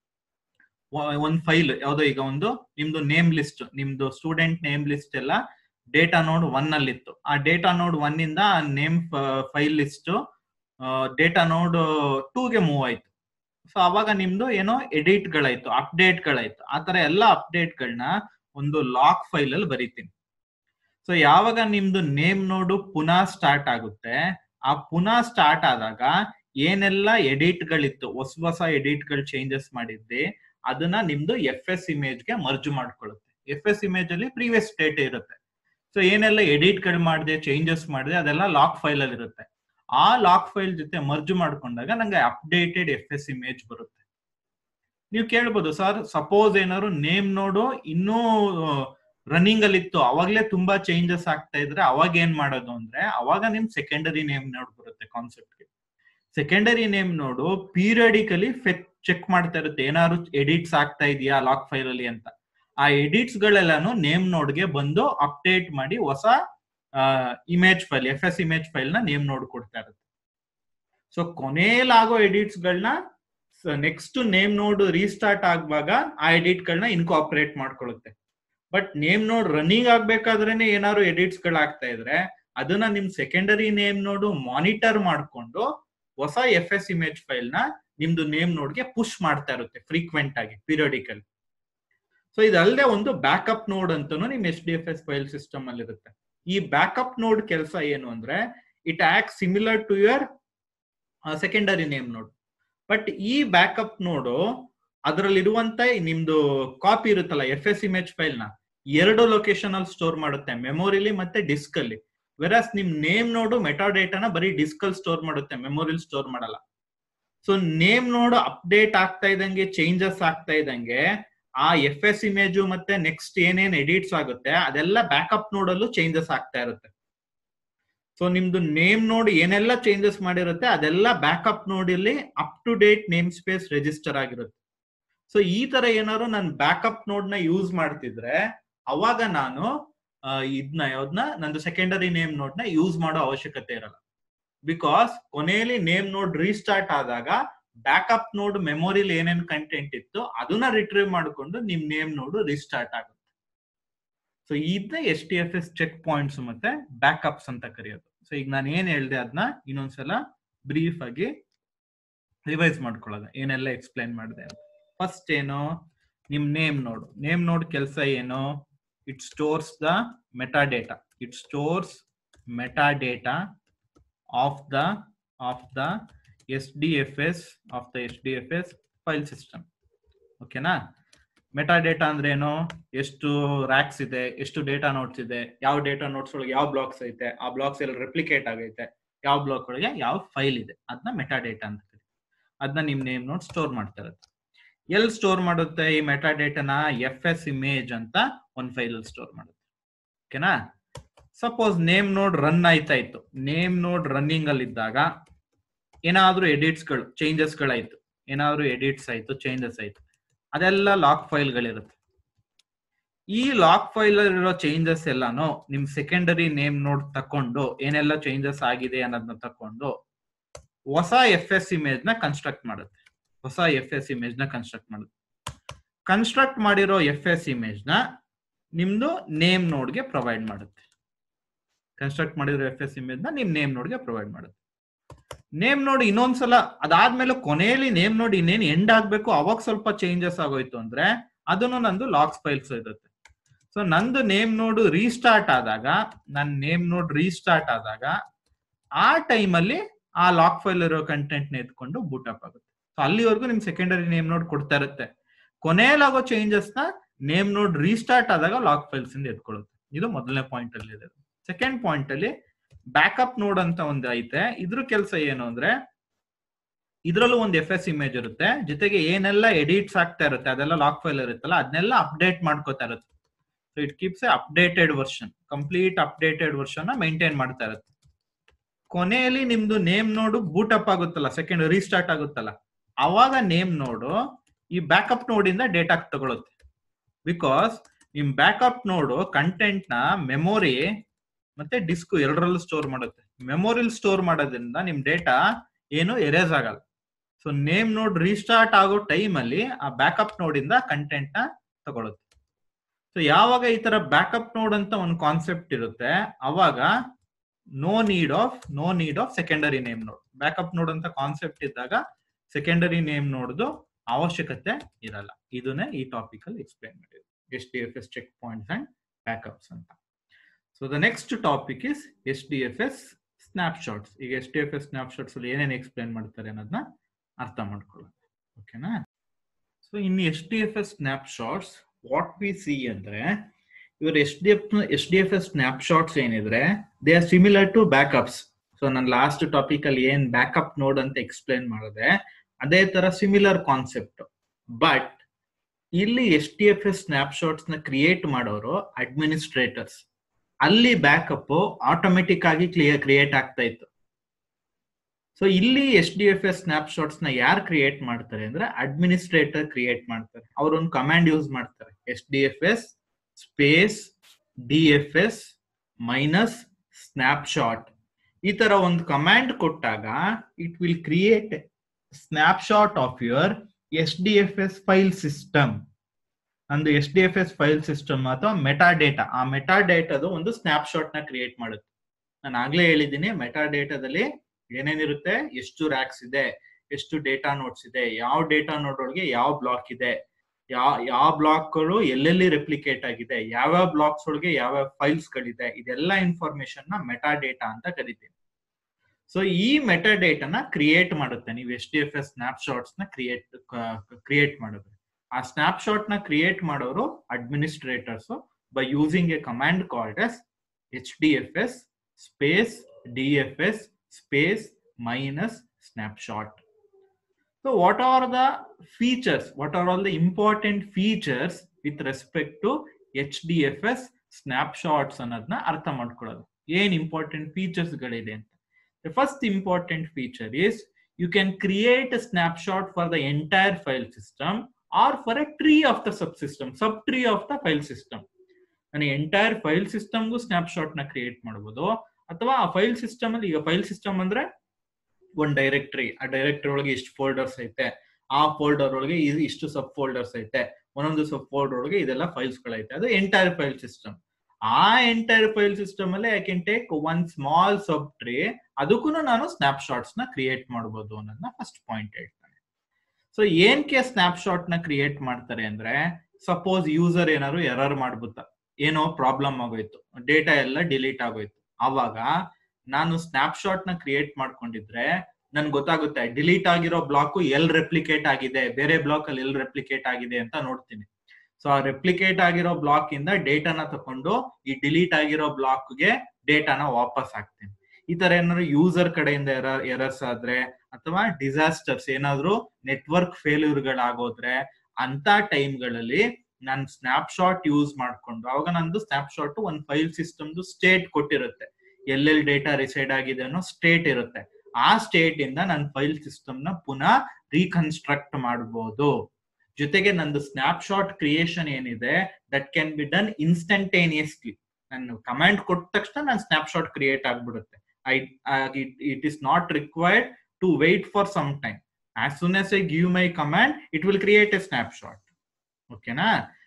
ಒಂದು ಫೈಲ್ ಯಾವ್ದೋ ಈಗ ಒಂದು ನಿಮ್ದು ನೇಮ್ ಲಿಸ್ಟ್ ನಿಮ್ದು ಸ್ಟೂಡೆಂಟ್ ನೇಮ್ ಲಿಸ್ಟ್ ಎಲ್ಲ ಡೇಟಾ ನೋಡ್ ಒನ್ ಅಲ್ಲಿ ಇತ್ತು ಆ ಡೇಟಾ ನೋಡ್ ಒನ್ ಇಂದ name file list data node ಟೂಗೆ move ಆಯ್ತು ಸೊ ಅವಾಗ ನಿಮ್ದು ಏನೋ ಎಡಿಟ್ ಗಳಾಯ್ತು ಅಪ್ಡೇಟ್ ಗಳಾಯ್ತು ಆ ತರ ಎಲ್ಲ ಅಪ್ಡೇಟ್ ಗಳನ್ನ ಒಂದು ಲಾಕ್ ಫೈಲ್ ಅಲ್ಲಿ ಬರೀತೀನಿ ಸೊ ಯಾವಾಗ ನಿಮ್ದು ನೇಮ್ ನೋಡು ಪುನಃ ಸ್ಟಾರ್ಟ್ ಆಗುತ್ತೆ ಆ ಪುನಃ ಸ್ಟಾರ್ಟ್ ಆದಾಗ ಏನೆಲ್ಲ ಎಡಿಟ್ ಗಳಿತ್ತು ಹೊಸ ಹೊಸ ಎಡಿಟ್ ಗಳು ಚೇಂಜಸ್ ಮಾಡಿದ್ದೆ ಅದನ್ನ ನಿಮ್ದು ಎಫ್ ಎಸ್ ಇಮೇಜ್ ಗೆ ಮರ್ಜ್ ಮಾಡ್ಕೊಳ್ಳುತ್ತೆ ಎಫ್ ಎಸ್ ಇಮೇಜ್ ಅಲ್ಲಿ ಪ್ರೀವಿಯಸ್ ಡೇಟ್ ಇರುತ್ತೆ ಸೊ ಏನೆಲ್ಲ ಎಡಿಟ್ ಗಳು ಮಾಡಿದೆ ಚೇಂಜಸ್ ಮಾಡಿದೆ ಅದೆಲ್ಲ ಲಾಕ್ ಫೈಲ್ ಅಲ್ಲಿ ಇರುತ್ತೆ ಆ ಲಾಕ್ ಫೈಲ್ ಜೊತೆ ಮರ್ಜ್ ಮಾಡ್ಕೊಂಡಾಗ ನಂಗೆ ಅಪ್ಡೇಟೆಡ್ ಎಫ್ ಎಸ್ ಇಮೇಜ್ ಬರುತ್ತೆ ನೀವು ಕೇಳ್ಬೋದು ಸರ್ ಸಪೋಸ್ ಏನಾದ್ರು ನೇಮ್ ನೋಡು ಇನ್ನೂ ರನ್ನಿಂಗ್ ಅಲ್ಲಿ ಇತ್ತು ಅವಾಗ್ಲೇ ತುಂಬಾ ಚೇಂಜಸ್ ಆಗ್ತಾ ಇದ್ರೆ ಅವಾಗ ಏನ್ ಮಾಡೋದು ಅಂದ್ರೆ ಅವಾಗ ನಿಮ್ ಸೆಕೆಂಡರಿ ನೇಮ್ ನೋಡ್ ಬರುತ್ತೆ ಕಾನ್ಸೆಪ್ಟ್ ಗೆ ಸೆಕೆಂಡರಿ ನೇಮ್ ನೋಡು ಪೀರಿಯಡಿಕಲಿ ಚೆಕ್ ಮಾಡ್ತಾ ಇರುತ್ತೆ ಏನಾದ್ರು ಎಡಿಟ್ಸ್ ಆಗ್ತಾ ಇದೆಯಾ ಲಾಕ್ ಫೈಲ್ ಅಲ್ಲಿ ಅಂತ ಆ ಎಡಿಟ್ಸ್ ಗಳೆಲ್ಲಾನು ನೇಮ್ ನೋಡ್ಗೆ ಬಂದು ಅಪ್ಡೇಟ್ ಮಾಡಿ ಹೊಸ image file F S image file ನ ನೇಮ್ ನೋಡ್ ಕೊಡ್ತಾ ಇರುತ್ತೆ ಸೊ ಕೊನೆಯಲಾಗೋ ಎಡಿಟ್ಸ್ ಗಳನ್ನ ನೆಕ್ಸ್ಟ್ ನೇಮ್ ನೋಡ್ ರೀಸ್ಟಾರ್ಟ್ ಆಗುವಾಗ ಆ ಎಡಿಟ್ ಗಳನ್ನ ಇನ್ಕಾಪರೇಟ್ ಮಾಡ್ಕೊಳ್ಳುತ್ತೆ ಬಟ್ ನೇಮ್ ನೋಡ್ ರನ್ನಿಂಗ್ ಆಗ್ಬೇಕಾದ್ರೇನೆ ಏನಾದ್ರು ಎಡಿಟ್ಸ್ ಗಳಾಗ್ತಾ ಇದ್ರೆ ಅದನ್ನ ನಿಮ್ ಸೆಕೆಂಡರಿ ನೇಮ್ ನೋಡು ಮಾನಿಟರ್ ಮಾಡ್ಕೊಂಡು ಹೊಸ ಎಫ್ ಎಸ್ ಇಮೇಜ್ ಫೈಲ್ ನ ನಿಮ್ದು ನೇಮ್ ನೋಡ್ಗೆ ಪುಷ್ ಮಾಡ್ತಾ ಇರುತ್ತೆ ಫ್ರೀಕ್ವೆಂಟ್ ಆಗಿ ಪೀರಿಯಡಿಕಲ್ ಸೊ ಇದಲ್ಲದೆ ಒಂದು ಬ್ಯಾಕಪ್ ನೋಡ್ ಅಂತಾನು ನಿಮ್ H D F S file system ಅಲ್ಲಿ ಇರುತ್ತೆ ಈ ಬ್ಯಾಕಪ್ ನೋಡ್ ಕೆಲಸ ಏನು ಅಂದ್ರೆ it act similar to your secondary name node but ಈ ಬ್ಯಾಕಪ್ ನೋಡು ಅದರಲ್ಲಿರುವಂತ ನಿಮ್ದು ಕಾಪಿ ಇರುತ್ತಲ್ಲ ಎಫ್ ಎಸ್ ಇಮೇಜ್ ಫೈಲ್ ನ ಎರಡು ಲೊಕೇಶನ್ ಅಲ್ಲಿ ಸ್ಟೋರ್ ಮಾಡುತ್ತೆ ಮೆಮೊರಿಲಿ ಮತ್ತೆ ಡಿಸ್ಕ್ ಅಲ್ಲಿ ವೆರಸ್ ನಿಮ್ ನೇಮ್ ನೋಡು ಮೆಟಾ ಡೇಟಾನ ಬರೀ ಡಿಸ್ಕ್ ಅಲ್ಲಿ ಸ್ಟೋರ್ ಮಾಡುತ್ತೆ ಮೆಮೊರಿಲಿ ಸ್ಟೋರ್ ಮಾಡಲ್ಲ ಸೊ ನೇಮ್ ನೋಡು ಅಪ್ಡೇಟ್ ಆಗ್ತಾ ಇದ್ದಂಗೆ ಚೇಂಜಸ್ ಆಗ್ತಾ ಇದ್ದಂಗೆ ಆ ಎಫ್ ಎಸ್ ಇಮೇಜು ಮತ್ತೆ ನೆಕ್ಸ್ಟ್ ಏನೇನ್ ಎಡಿಟ್ಸ್ ಆಗುತ್ತೆ ಅದೆಲ್ಲ ಬ್ಯಾಕಪ್ ನೋಡಲ್ಲೂ ಚೇಂಜಸ್ ಆಗ್ತಾ ಇರುತ್ತೆ ಸೊ ನಿಮ್ದು ನೇಮ್ ನೋಡ್ ಏನೆಲ್ಲ ಚೇಂಜಸ್ ಮಾಡಿರುತ್ತೆ ಅದೆಲ್ಲ ಬ್ಯಾಕಪ್ ನೋಡಲ್ಲಿ up to date namespace register ಆಗಿರುತ್ತೆ ಸೊ ಈ ತರ ಏನಾದ್ರು ನಾನು ಬ್ಯಾಕಪ್ ನೋಡ್ ನ ಯೂಸ್ ಮಾಡ್ತಿದ್ರೆ ಅವಾಗ ನಾನು ಇದನ್ನ ಯಾವ್ದನ್ನ ನಂದು ಸೆಕೆಂಡರಿ ನೇಮ್ ನೋಡ್ ನ ಯೂಸ್ ಮಾಡೋ ಅವಶ್ಯಕತೆ ಇರಲ್ಲ ಬಿಕಾಸ್ ಕೊನೆಯಲ್ಲಿ ನೇಮ್ ನೋಡ್ ರೀಸ್ಟಾರ್ಟ್ ಆದಾಗ ಬ್ಯಾಕಪ್ ನೋಡ್ ಮೆಮೊರಿಲಿ ಏನೇನ್ ಕಂಟೆಂಟ್ ಇತ್ತು ಅದನ್ನ ರಿಟ್ರೀವ್ ಮಾಡಿಕೊಂಡು ನಿಮ್ ನೇಮ್ ನೋಡು ರೀಸ್ಟಾರ್ಟ್ ಆಗುತ್ತೆ ಸೊ ಇದನ್ನ S T F S checkpoints ಮತ್ತೆ ಬ್ಯಾಕಪ್ಸ್ ಅಂತ ಕರೆಯೋದು ಸೊ ಈಗ ನಾನು ಏನ್ ಹೇಳ್ದೆ ಅದನ್ನ ಇನ್ನೊಂದ್ಸಲ ಬ್ರೀಫ್ ಆಗಿ ರಿವೈಸ್ ಮಾಡ್ಕೊಳ್ಳೋದು ಏನೆಲ್ಲ ಎಕ್ಸ್ಪ್ಲೈನ್ ಮಾಡಿದೆ ಅಂತ ಫಸ್ಟ್ ಏನು ನಿಮ್ ನೇಮ್ ನೋಡು ನೇಮ್ ನೋಡ್ ಕೆಲಸ ಏನು it stores the metadata it stores metadata of the of the S D F S of the S D F S file system ಓಕೆನಾ ಮೆಟಾ ಡೇಟಾ ಅಂದ್ರೆ ಏನು ಎಷ್ಟು racks ಇದೆ ಎಷ್ಟು data notes ಇದೆ ಯಾವ ಡೇಟಾ ನೋಟ್ಸ್ ಒಳಗೆ ಯಾವ ಬ್ಲಾಕ್ಸ್ ಐತೆ ಆ ಬ್ಲಾಕ್ಸ್ ಎಲ್ಲ ರೆಪ್ಲಿಕೇಟ್ ಆಗೈತೆ ಯಾವ ಬ್ಲಾಕ್ ಒಳಗೆ ಯಾವ ಫೈಲ್ ಇದೆ ಅದನ್ನ ಮೆಟಾ ಡೇಟಾ ಅಂತ ಕರೀತಾರೆ ಅದನ್ನ ನಿಮ್ ನೇಮ್ ನೋಟ್ ಸ್ಟೋರ್ ಮಾಡ್ತಾ ಇರುತ್ತೆ ಎಲ್ಲಿ ಸ್ಟೋರ್ ಮಾಡುತ್ತೆ ಈ ಮೆಟಾ ಡೇಟಾನ ಎಫ್ ಎಸ್ ಇಮೇಜ್ ಅಂತ ಒಂದ್ ಫೈಲ್ ಅಲ್ಲಿ ಸ್ಟೋರ್ ಮಾಡುತ್ತೆ ಓಕೆನಾ ಸಪೋಸ್ ನೇಮ್ ನೋಡ್ ರನ್ ಆಯ್ತಾ ಇತ್ತು ನೇಮ್ ನೋಡ್ ರನ್ನಿಂಗ್ ಅಲ್ಲಿ ಇದ್ದಾಗ ಏನಾದ್ರೂ ಎಡಿಟ್ಸ್ ಗಳು ಚೇಂಜಸ್ ಗಳಾಯ್ತು ಏನಾದ್ರೂ ಎಡಿಟ್ಸ್ ಆಯ್ತು ಚೇಂಜಸ್ ಆಯ್ತು ಅದೆಲ್ಲ ಲಾಕ್ ಫೈಲ್ ಗಳಿರುತ್ತೆ ಈ ಲಾಕ್ ಫೈಲ್ ಇರೋ ಚೇಂಜಸ್ ಎಲ್ಲಾನು ನಿಮ್ ಸೆಕೆಂಡರಿ ನೇಮ್ ನೋಡ್ ತಕೊಂಡು ಏನೆಲ್ಲ ಚೇಂಜಸ್ ಆಗಿದೆ ಅನ್ನೋದನ್ನ ತಕೊಂಡು ಹೊಸ ಎಫ್ ಎಸ್ ಇಮೇಜ್ ನ ಕನ್ಸ್ಟ್ರಕ್ಟ್ ಮಾಡುತ್ತೆ ಹೊಸ ಎಫ್ ಎಸ್ ಇಮೇಜ್ ನ ಕನ್ಸ್ಟ್ರಕ್ಟ್ ಮಾಡುತ್ತೆ ಕನ್ಸ್ಟ್ರಕ್ಟ್ ಮಾಡಿರೋ ಎಫ್ ಎಸ್ ಇಮೇಜ್ ನ ನಿಮ್ದು ನೇಮ್ ನೋಡ್ಗೆ ಪ್ರೊವೈಡ್ ಮಾಡುತ್ತೆ ಕನ್ಸ್ಟ್ರಕ್ಟ್ ಮಾಡಿರೋ ಎಫ್ ಎಸ್ ಇಮೇಜ್ ನ ನಿಮ್ ನೇಮ್ ನೋಡ್ಗೆ ಪ್ರೊವೈಡ್ ಮಾಡುತ್ತೆ ನೇಮ್ ನೋಡಿ ಇನ್ನೊಂದ್ಸಲ ಅದಾದ್ಮೇಲೆ ಕೊನೆಯಲ್ಲಿ ನೇಮ್ ನೋಡಿ ಇನ್ನೇನು ಎಂಡ್ ಆಗ್ಬೇಕು ಅವಾಗ ಸ್ವಲ್ಪ ಚೇಂಜಸ್ ಆಗೋಯ್ತು ಅಂದ್ರೆ ಅದನ್ನು ನಂದು ಲಾಕ್ಸ್ ಫೈಲ್ಸ್ ಇರುತ್ತೆ ಸೊ ನಂದು ನೇಮ್ ನೋಡು ರೀಸ್ಟಾರ್ಟ್ ಆದಾಗ ನನ್ನ ನೇಮ್ ನೋಡ್ ರೀಸ್ಟಾರ್ಟ್ ಆದಾಗ ಆ ಟೈಮಲ್ಲಿ ಆ ಲಾಕ್ ಫೈಲ್ ಇರೋ ಕಂಟೆಂಟ್ ನ ಎತ್ಕೊಂಡು ಬೂಟ್ ಅಪ್ ಆಗುತ್ತೆ ಸೊ ಅಲ್ಲಿವರೆಗೂ ನಿಮ್ ಸೆಕೆಂಡರಿ ನೇಮ್ ನೋಡ್ ಕೊಡ್ತಾ ಇರುತ್ತೆ ಕೊನೆಯಲ್ಲಾಗೋ ಚೇಂಜಸ್ ನ ನೇಮ್ ನೋಡ್ ರೀಸ್ಟಾರ್ಟ್ ಆದಾಗ ಲಾಗ್ ಫೈಲ್ಸ್ ಇಂದ ಎತ್ಕೊಳ್ಳುತ್ತೆ ಇದು ಮೊದಲನೇ ಪಾಯಿಂಟ್ ಅಲ್ಲಿ ಇದೆ ಸೆಕೆಂಡ್ ಪಾಯಿಂಟ್ ಅಲ್ಲಿ ಬ್ಯಾಕಪ್ ನೋಡ್ ಅಂತ ಒಂದು ಐತೆ ಇದ್ರ ಕೆಲಸ ಏನು ಅಂದ್ರೆ ಇದ್ರಲ್ಲೂ ಒಂದು ಎಫ್ ಎಸ್ ಇಮೇಜ್ ಇರುತ್ತೆ ಜೊತೆಗೆ ಏನೆಲ್ಲ ಎಡಿಟ್ಸ್ ಆಗ್ತಾ ಇರುತ್ತೆ ಅದೆಲ್ಲ ಲಾಕ್ ಫೈಲ್ ಇರುತ್ತಲ್ಲ ಅದನ್ನೆಲ್ಲ ಅಪ್ಡೇಟ್ ಮಾಡ್ಕೋತಾ ಇರುತ್ತೆ so it keeps a updated version complete updated version maintain ಮಾಡ್ತಾ ಇರುತ್ತೆ ಕೊನೆಯಲ್ಲಿ ನಿಮ್ದು ನೇಮ್ ನೋಡು ಬೂಟ್ ಅಪ್ ಆಗುತ್ತಲ್ಲ ಸೆಕೆಂಡ್ ರೀಸ್ಟಾರ್ಟ್ ಆಗುತ್ತಲ್ಲ ಅವಾಗ ನೇಮ್ ನೋಡು ಈ ಬ್ಯಾಕಪ್ ನೋಡಿಂದ ಡೇಟಾ ತಗೊಳುತ್ತೆ ಬಿಕಾಸ್ ನಿಮ್ ಬ್ಯಾಕಪ್ ನೋಡು ಕಂಟೆಂಟ್ ನ ಮೆಮೊರಿ ಮತ್ತೆ ಡಿಸ್ಕ್ ಎರಡರಲ್ಲೂ ಸ್ಟೋರ್ ಮಾಡುತ್ತೆ ಮೆಮೊರಿಲ್ ಸ್ಟೋರ್ ಮಾಡೋದ್ರಿಂದ ನಿಮ್ ಡೇಟಾ ಏನು ಎರೇಸ್ ಆಗಲ್ಲ ಸೊ ನೇಮ್ ನೋಡ್ ರೀಸ್ಟಾರ್ಟ್ ಆಗೋ ಟೈಮ್ ಅಲ್ಲಿ ಆ ಬ್ಯಾಕಪ್ ನೋಡಿಂದ ಕಂಟೆಂಟ್ ನ ತಗೊಳುತ್ತೆ ಸೊ ಯಾವಾಗ ಈ ತರ ಬ್ಯಾಕಪ್ ನೋಡ್ ಅಂತ ಒಂದು ಕಾನ್ಸೆಪ್ಟ್ ಇರುತ್ತೆ ಅವಾಗ no need of no need of secondary name node backup node ಅಂತ ಕಾನ್ಸೆಪ್ಟ್ ಇದ್ದಾಗ ಸೆಕೆಂಡರಿ ನೇಮ್ ನೋಡ್ದು ಅವಶ್ಯಕತೆ ಇರಲ್ಲ ಇದನ್ನೇ ಈ ಟಾಪಿಕ್ ಅಲ್ಲಿ ಎಕ್ಸ್ಪ್ಲೈನ್ ಮಾಡಿದ್ರು S D F S checkpoints and backups ಅಂತ so the next topic is S D F S snapshots ಈಗ S D F S snapshots ಅಲ್ಲಿ ಏನೇನು ಎಕ್ಸ್ಪ್ಲೈನ್ ಮಾಡ್ತಾರೆ ಅನ್ನೋದನ್ನ ಅರ್ಥ ಮಾಡ್ಕೊಳ್ಳೋಣ ಓಕೆನಾ ಸೊ ಇನ್ನು S D F S snapshots what we see ಅಂದ್ರೆ ಇವರು S D F S D F S snapshots ಏನಿದ್ರೆ they are similar to backups so ನಾನು ಲಾಸ್ಟ್ ಟಾಪಿಕ್ ಅಲ್ಲಿ ಏನ್ ಬ್ಯಾಕಪ್ ನೋಡ್ ಅಂತ ಎಕ್ಸ್ಪ್ಲೈನ್ ಮಾಡಿದೆ ಅದೇ ತರ ಸಿಮಿಲರ್ ಕಾನ್ಸೆಪ್ಟ್ ಬಟ್ ಇಲ್ಲಿ S T F S snapshots ನ ಕ್ರಿಯೇಟ್ ಮಾಡೋರು ಅಡ್ಮಿನಿಸ್ಟ್ರೇಟರ್ಸ್ ಅಲ್ಲಿ ಬ್ಯಾಕಪ್ ಆಟೋಮೆಟಿಕ್ ಆಗಿ ಕ್ಲಿಯರ್ ಕ್ರಿಯೇಟ್ ಆಗ್ತಾ ಇತ್ತು ಸೊ ಇಲ್ಲಿ S D F S snapshots ನ ಯಾರು ಕ್ರಿಯೇಟ್ ಮಾಡ್ತಾರೆ ಅಂದ್ರೆ ಅಡ್ಮಿನಿಸ್ಟ್ರೇಟರ್ ಕ್ರಿಯೇಟ್ ಮಾಡ್ತಾರೆ ಅವ್ರ ಒಂದು ಕಮಾಂಡ್ ಯೂಸ್ ಮಾಡ್ತಾರೆ S D F S space D F S minus snapshot ಈ ತರ ಒಂದು ಕಮಾಂಡ್ ಕೊಟ್ಟಾಗ it will create snapshot of your S D F S file system ಒಂದು S D F S file system ಅಥವಾ metadata ಆ ಮೆಟಾ ಡೇಟಾದು ಒಂದು ಸ್ನ್ಯಾಪ್ಶಾಟ್ ನ ಕ್ರಿಯೇಟ್ ಮಾಡುತ್ತೆ ನಾನು ಆಗ್ಲೇ ಹೇಳಿದ್ದೀನಿ ಮೆಟಾ ಡೇಟಾದಲ್ಲಿ ಏನೇನಿರುತ್ತೆ ಎಷ್ಟು ರ್ಯಾಕ್ಸ್ ಇದೆ ಎಷ್ಟು ಡೇಟಾ ನೋಟ್ಸ್ ಇದೆ ಯಾವ ಡೇಟಾ ನೋಡ್ ಒಳಗೆ ಯಾವ ಬ್ಲಾಕ್ ಇದೆ ಯಾವ ಯಾವ ಬ್ಲಾಕ್ಗಳು ಎಲ್ಲೆಲ್ಲಿ ರೆಪ್ಲಿಕೇಟ್ ಆಗಿದೆ ಯಾವ್ಯಾವ ಬ್ಲಾಕ್ಸ್ ಒಳಗೆ ಯಾವ್ಯಾವ ಫೈಲ್ಸ್ ಗಳಿದೆ ಇದೆಲ್ಲ ಇನ್ಫಾರ್ಮೇಶನ್ ನ ಮೆಟಾ ಡೇಟಾ ಅಂತ ಕರಿತೀವಿ ಸೊ ಈ ಮೆಟಾ ಡೇಟಾನ ಕ್ರಿಯೇಟ್ ಮಾಡುತ್ತೆ ನೀವು S D F S snapshots ನ ಕ್ರಿಯೇಟ್ ಕ್ರಿಯೇಟ್ ಮಾಡಿದ್ರೆ ಆ ಸ್ನ್ಯಾಪ್ಶಾಟ್ ನ ಕ್ರಿಯೇಟ್ ಮಾಡೋರು administrators by using a command called S H D F S space D F S space minus snapshot So what are the features? What are all the important features with respect to HDFS snapshots ಅನ್ನೋದನ್ನ ಅರ್ಥ ಮಾಡ್ಕೊಳ್ಳೋದು ಏನ್ important features ಗಳಿದೆ ಅಂತ the first important feature is you can create a snapshot for the entire file system or for a tree of the subsystem subtree of the file system ನಾನು entire file ಸಿಸ್ಟಮ್ಗೂ snapshot ನ create ಮಾಡಬಹುದು ಅಥವಾ ಆ file system ಅಲ್ಲಿ ಈಗ file system ಅಂದ್ರೆ ಒಂದ್ ಡೈರೆಕ್ಟರಿ ಆ ಡೈರೆಕ್ಟರಿ ಒಳಗೆ ಇಷ್ಟು ಫೋಲ್ಡರ್ಸ್ ಐತೆ ಆ ಫೋಲ್ಡರ್ ಒಳಗೆ ಇದು ಇಷ್ಟು ಸಬ್ ಫೋಲ್ಡರ್ಸ್ ಐತೆ ಒಂದೊಂದು ಸಬ್ ಫೋಲ್ಡರ್ ಒಳಗೆ ಇದೆಲ್ಲ ಫೈಲ್ಸ್ ಗಳೈತೆ ಅದು ಎಂಟೈರ್ ಫೈಲ್ ಸಿಸ್ಟಮ್ ಆ ಎಂಟೈರ್ ಫೈಲ್ ಸಿಸ್ಟಮ್ ಅಲ್ಲಿ I can take one small subtree ಅದಕ್ಕೂ ನಾನು ಸ್ನ್ಯಾಪ್ ಶಾಟ್ಸ್ ನ ಕ್ರಿಯೇಟ್ ಮಾಡಬಹುದು ಅನ್ನೋದನ್ನ ಫಸ್ಟ್ ಪಾಯಿಂಟ್ ಹೇಳ್ತಾನೆ ಸೊ ಏನ್ಕೆ ಸ್ನ್ಯಾಪ್ ಶಾಟ್ ನ ಕ್ರಿಯೇಟ್ ಮಾಡ್ತಾರೆ ಅಂದ್ರೆ ಸಪೋಸ್ ಯೂಸರ್ ಏನಾದ್ರು ಎರರ್ ಮಾಡ್ಬಿಟ್ಟ ಏನೋ ಪ್ರಾಬ್ಲಮ್ ಆಗೋಯ್ತು ಡೇಟಾ ಎಲ್ಲ ಡಿಲೀಟ್ ಆಗೋಯ್ತು ಅವಾಗ ನಾನು ಸ್ನ್ಯಾಪ್ ಶಾಟ್ ನ ಕ್ರಿಯೇಟ್ ಮಾಡ್ಕೊಂಡಿದ್ರೆ ನನ್ಗೆ ಗೊತ್ತಾಗುತ್ತೆ ಡಿಲೀಟ್ ಆಗಿರೋ ಬ್ಲಾಕ್ ಎಲ್ ರೆಪ್ಲಿಕೇಟ್ ಆಗಿದೆ ಬೇರೆ ಬ್ಲಾಕ್ ಅಲ್ಲಿ ಎಲ್ ರೆಪ್ಲಿಕೇಟ್ ಆಗಿದೆ ಅಂತ ನೋಡ್ತೀನಿ ಸೊ ಆ ರೆಪ್ಲಿಕೇಟ್ ಆಗಿರೋ ಬ್ಲಾಕ್ ಇಂದ ಡೇಟಾನ ತಕೊಂಡು ಈ ಡಿಲೀಟ್ ಆಗಿರೋ ಬ್ಲಾಕ್ ಗೆ ಡೇಟಾನ ವಾಪಸ್ ಹಾಕ್ತೀನಿ ಈ ತರ ಏನಾದ್ರು ಯೂಸರ್ ಕಡೆಯಿಂದ ಎರರ್ ಎರರ್ಸ್ ಆದ್ರೆ ಅಥವಾ ಡಿಸಾಸ್ಟರ್ಸ್ ಏನಾದ್ರು ನೆಟ್ವರ್ಕ್ ಫೇಲ್ಯೂರ್ ಗಳಾಗೋದ್ರೆ ಅಂತ ಟೈಮ್ಗಳಲ್ಲಿ ನಾನು ಸ್ನ್ಯಾಪ್ ಶಾಟ್ ಯೂಸ್ ಮಾಡ್ಕೊಂಡು ಅವಾಗ ನಂದು ಸ್ನ್ಯಾಪ್ ಶಾಟ್ ಒಂದು ಫೈಲ್ ಸಿಸ್ಟಮ್ದು ಸ್ಟೇಟ್ ಕೊಟ್ಟಿರುತ್ತೆ ಎಲ್ಲೆಲ್ಲಿ ಡೇಟಾ ರಿಸೈಡ್ ಆಗಿದೆ ಅನ್ನೋ ಸ್ಟೇಟ್ ಇರುತ್ತೆ ಆ ಸ್ಟೇಟ್ ಇಂದ ನನ್ನ ಫೈಲ್ ಸಿಸ್ಟಮ್ ನ ಪುನಃ ರೀಕನ್ಸ್ಟ್ರಕ್ಟ್ ಮಾಡಬಹುದು ಜೊತೆಗೆ ನಂದು ಸ್ನ್ಯಾಪ್ ಶಾಟ್ ಕ್ರಿಯೇಷನ್ ಏನಿದೆ that can be done instantaneously ನಾನು ಕಮಾಂಡ್ ಕೊಟ್ಟ ತಕ್ಷಣ ನಾನು ಸ್ನ್ಯಾಪ್ ಶಾಟ್ ಕ್ರಿಯೇಟ್ ಆಗ್ಬಿಡುತ್ತೆ I it is not required to wait for some time as soon as I give my command it will create a snapshot ಓಕೆನಾ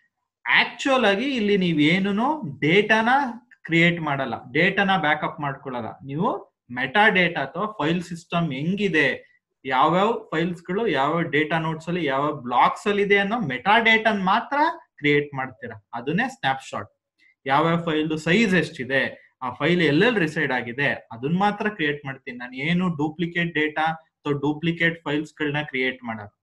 actual ಆಗಿ ಇಲ್ಲಿ ನೀವೇನು ಡೇಟಾನ create ಮಾಡಲ್ಲ ಡೇಟಾನ ಬ್ಯಾಕಪ್ ಮಾಡ್ಕೊಳ್ಳಲ್ಲ ನೀವು ಮೆಟಾ ಡೇಟಾ ಅಥವಾ file system ಹೆಂಗಿದೆ ಯಾವ್ಯಾವ ಫೈಲ್ಸ್ ಗಳು ಯಾವ ಡೇಟಾ ನೋಟ್ಸ್ ಅಲ್ಲಿ ಯಾವ ಬ್ಲಾಕ್ಸ್ ಅಲ್ಲಿ ಇದೆ ಅನ್ನೋ ಮೆಟಾ ಡೇಟನ್ ಮಾತ್ರ ಕ್ರಿಯೇಟ್ ಮಾಡ್ತೀರಾ ಅದನ್ನೇ ಸ್ನ್ಯಾಪ್ ಶಾಟ್ ಯಾವ್ಯಾವ ಫೈಲ್ ಸೈಜ್ ಎಷ್ಟಿದೆ ಆ ಫೈಲ್ ಎಲ್ಲೆಲ್ಲಿ ರಿಸೈಡ್ ಆಗಿದೆ ಅದನ್ನ ಮಾತ್ರ ಕ್ರಿಯೇಟ್ ಮಾಡ್ತೀನಿ ನಾನು ಏನು ಡೂಪ್ಲಿಕೇಟ್ ಡೇಟಾ ಅಥವಾ ಡೂಪ್ಲಿಕೇಟ್ ಫೈಲ್ಸ್ ಗಳನ್ನ ಕ್ರಿಯೇಟ್ ಮಾಡಲ್ಲ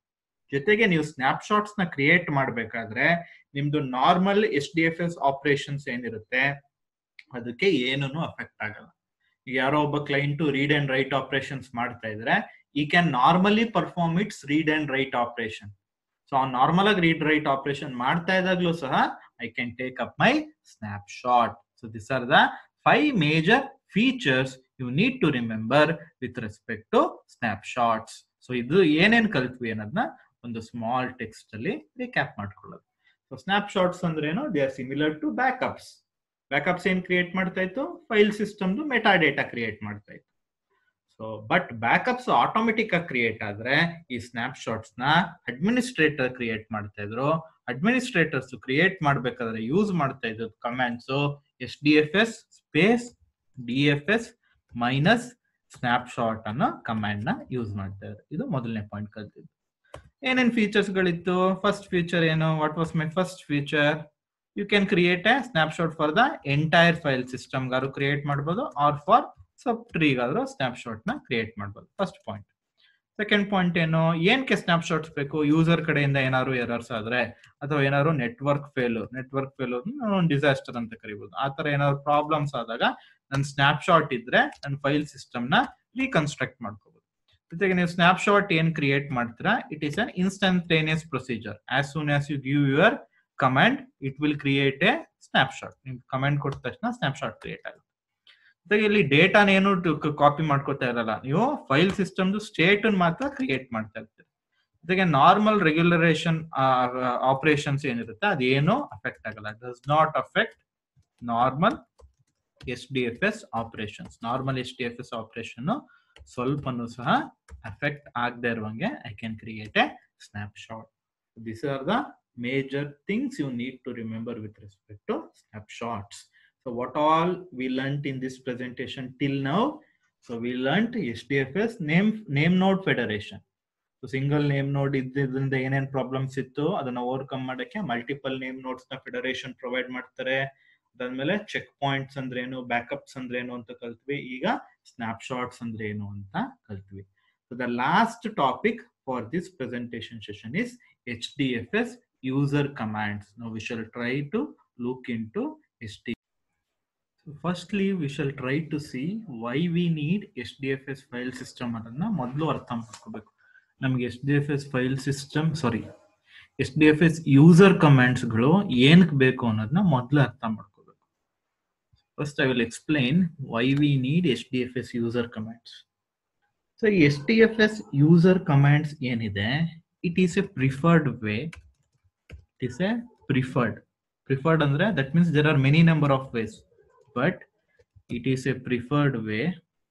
ಜೊತೆಗೆ ನೀವು ಸ್ನ್ಯಾಪ್ಶಾಟ್ಸ್ ನ ಕ್ರಿಯೇಟ್ ಮಾಡಬೇಕಾದ್ರೆ ನಿಮ್ದು normal S D F S operations ಏನಿರುತ್ತೆ ಅದಕ್ಕೆ ಏನೂ ಅಫೆಕ್ಟ್ ಆಗಲ್ಲ ಈಗ ಯಾರೋ ಒಬ್ಬ client read and write operations ಮಾಡ್ತಾ ಇದ್ರೆ ಈ can normally perform its read and write operation so ಆ ನಾರ್ಮಲ್ ಆಗಿ ರೀಡ್ ರೈಟ್ ಆಪರೇಷನ್ ಮಾಡ್ತಾ ಇದ್ದಾಗ್ಲೂ ಸಹ I can take up my snapshot so this are the five major features you need to remember with respect to snapshots so ಇದು ಏನೇನ್ ಕಲ್ತ್ವಿ ಅನ್ನೋದನ್ನ ಒಂದು ಸ್ಮಾಲ್ ಟೆಕ್ಸ್ಟ್ ಅಲ್ಲಿ ರಿಕ್ಯಾಪ್ ಮಾಡ್ಕೊಳ್ಳೋದು ಸೊ ಸ್ನ್ಯಾಪ್ ಶಾಟ್ಸ್ ಅಂದ್ರೆ ಏನು they are similar to backups backups ಏನ್ ಕ್ರಿಯೇಟ್ ಮಾಡ್ತಾ ಇತ್ತು ಫೈಲ್ ಸಿಸ್ಟಮ್ದು ಮೆಟಾ ಡೇಟಾ ಕ್ರಿಯೇಟ್ ಮಾಡ್ತಾ ಇತ್ತು ಸೊ ಬಟ್ ಬ್ಯಾಕಪ್ಸ್ ಆಟೋಮೆಟಿಕ್ ಆಗಿ ಕ್ರಿಯೇಟ್ ಆದ್ರೆ ಈ ಸ್ನ್ಯಾಪ್ ಶಾಟ್ಸ್ ನ ಅಡ್ಮಿನಿಸ್ಟ್ರೇಟರ್ ಕ್ರಿಯೇಟ್ ಮಾಡ್ತಾ ಇದ್ರು ಅಡ್ಮಿನಿಸ್ಟ್ರೇಟರ್ಸ್ ಕ್ರಿಯೇಟ್ ಮಾಡ್ಬೇಕಾದ್ರೆ ಯೂಸ್ ಮಾಡ್ತಾ ಇದ್ದದ್ದು commands S D F S space D F S minus snapshot ಅನ್ನೋ ಕಮ್ಯಾಂಡ್ ನ ಯೂಸ್ ಮಾಡ್ತಾ ಇದ್ರು ಇದು ಮೊದಲನೇ ಪಾಯಿಂಟ್ ಕಲ್ತಿದ್ದು ಏನೇನ್ ಫೀಚರ್ಸ್ ಗಳಿತ್ತು ಫಸ್ಟ್ ಫೀಚರ್ ಏನು what was my first feature you can create a snapshot for the entire file system ಗಾರು ಕ್ರಿಯೇಟ್ ಮಾಡ್ಬೋದು ಆರ್ ಫಾರ್ ಸಬ್ ಟ್ರೀಗಾದ್ರೂ ಸ್ನ್ಯಾಪ್ಶಾಟ್ ನ ಕ್ರಿಯೇಟ್ ಮಾಡ್ಬೋದು ಫಸ್ಟ್ ಪಾಯಿಂಟ್ ಸೆಕೆಂಡ್ ಪಾಯಿಂಟ್ ಏನು ಏನಕ್ಕೆ ಸ್ನ್ಯಾಪ್ಶಾಟ್ಸ್ ಬೇಕು ಯೂಸರ್ ಕಡೆಯಿಂದ ಏನಾದ್ರು ಎರರ್ಸ್ ಆದ್ರೆ ಅಥವಾ ಏನಾದ್ರು ನೆಟ್ವರ್ಕ್ ಫೇಲ್ಯೂರ್ ನೆಟ್ವರ್ಕ್ ಫೇಲ್ಯೂರ್ ಒಂದು ಡಿಸಾಸ್ಟರ್ ಅಂತ ಕರಿಬಹುದು ಆ ತರ ಏನಾದ್ರು ಪ್ರಾಬ್ಲಮ್ಸ್ ಆದಾಗ ನನ್ನ ಸ್ನ್ಯಾಪ್ಶಾಟ್ ಇದ್ರೆ ನನ್ನ ಫೈಲ್ ಸಿಸ್ಟಮ್ ನ ರೀಕನ್ಸ್ಟ್ರಕ್ಟ್ ಮಾಡ್ಕೋಬಹುದು ಜೊತೆಗೆ ನೀವು ಸ್ನ್ಯಾಪ್ಶಾಟ್ ಏನ್ ಕ್ರಿಯೇಟ್ ಮಾಡ್ತೀರಾ it is an instantaneous procedure as soon as you give your command it will create a snapshot ನಿಮ್ ಕಮೆಂಟ್ ಕೊಟ್ಟ ತಕ್ಷಣ ಸ್ನ್ಯಾಪ್ಶಾಟ್ ಕ್ರಿಯೇಟ್ ಆಗುತ್ತೆ ಜೊತೆಗೆ ಇಲ್ಲಿ ಡೇಟಾನ ಏನು ಕಾಪಿ ಮಾಡ್ಕೋತಾ ಇರಲ್ಲ ನೀವು ಫೈಲ್ ಸಿಸ್ಟಮ್ದು ಸ್ಟೇಟ್ ಮಾತ್ರ ಕ್ರಿಯೇಟ್ ಮಾಡ್ತಾ ಇರ್ತೀರಿ ಜೊತೆಗೆ ನಾರ್ಮಲ್ ರೆಗ್ಯುಲರೇಷನ್ ಆಪರೇಷನ್ಸ್ ಏನಿರುತ್ತೆ ಅದೇನು ಅಫೆಕ್ಟ್ ಆಗಲ್ಲ does not affect normal S D F S operations normal S D F S operation ಸ್ವಲ್ಪನೂ ಸಹ ಅಫೆಕ್ಟ್ ಆಗದೆ ಇರುವಂಗೆ I can create a snapshot this are the major things you need to remember with respect to snapshots. So what all we learnt in this presentation till now? So we learnt HDFS name name node federation. So single name node ಇದ್ದಿದ್ರಿಂದ ಏನೇನ್ problems ಇತ್ತು ಅದನ್ನ overcome ಮಾಡಕ್ಕೆ multiple name nodes ನ federation provide ಮಾಡ್ತಾರೆ ಅದಾದ್ಮೇಲೆ check points ಅಂದ್ರೆ ಏನು ಬ್ಯಾಕಪ್ಸ್ ಅಂದ್ರೆ ಏನು ಅಂತ ಕಲ್ತ್ವಿ ಈಗ ಸ್ನ್ಯಾಪ್ ಶಾಟ್ಸ್ ಅಂದ್ರೆ ಏನು ಅಂತ ಕಲ್ತ್ವಿ so the last topic for this presentation session is H D F S user commands. Now we shall try to look into HDFS. So firstly, we shall try to see why we need HDFS file system ಅದನ್ನ ಮೊದಲು ಅರ್ಥ ಮಾಡ್ಕೋಬೇಕು ನಮಗೆ S D F S file system sorry S D F S user ಕಮಾಂಡ್ಸ್ಗಳು ಏನಕ್ಕೆ ಬೇಕು ಅನ್ನೋದನ್ನ ಮೊದಲು ಅರ್ಥ ಮಾಡ್ಕೋಬೇಕು first I will explain why we need S D F S user commands so S D F S user commands ಏನಿದೆ it is a preferred way is a preferred preferred andre that means there are many number of ways but it is a preferred way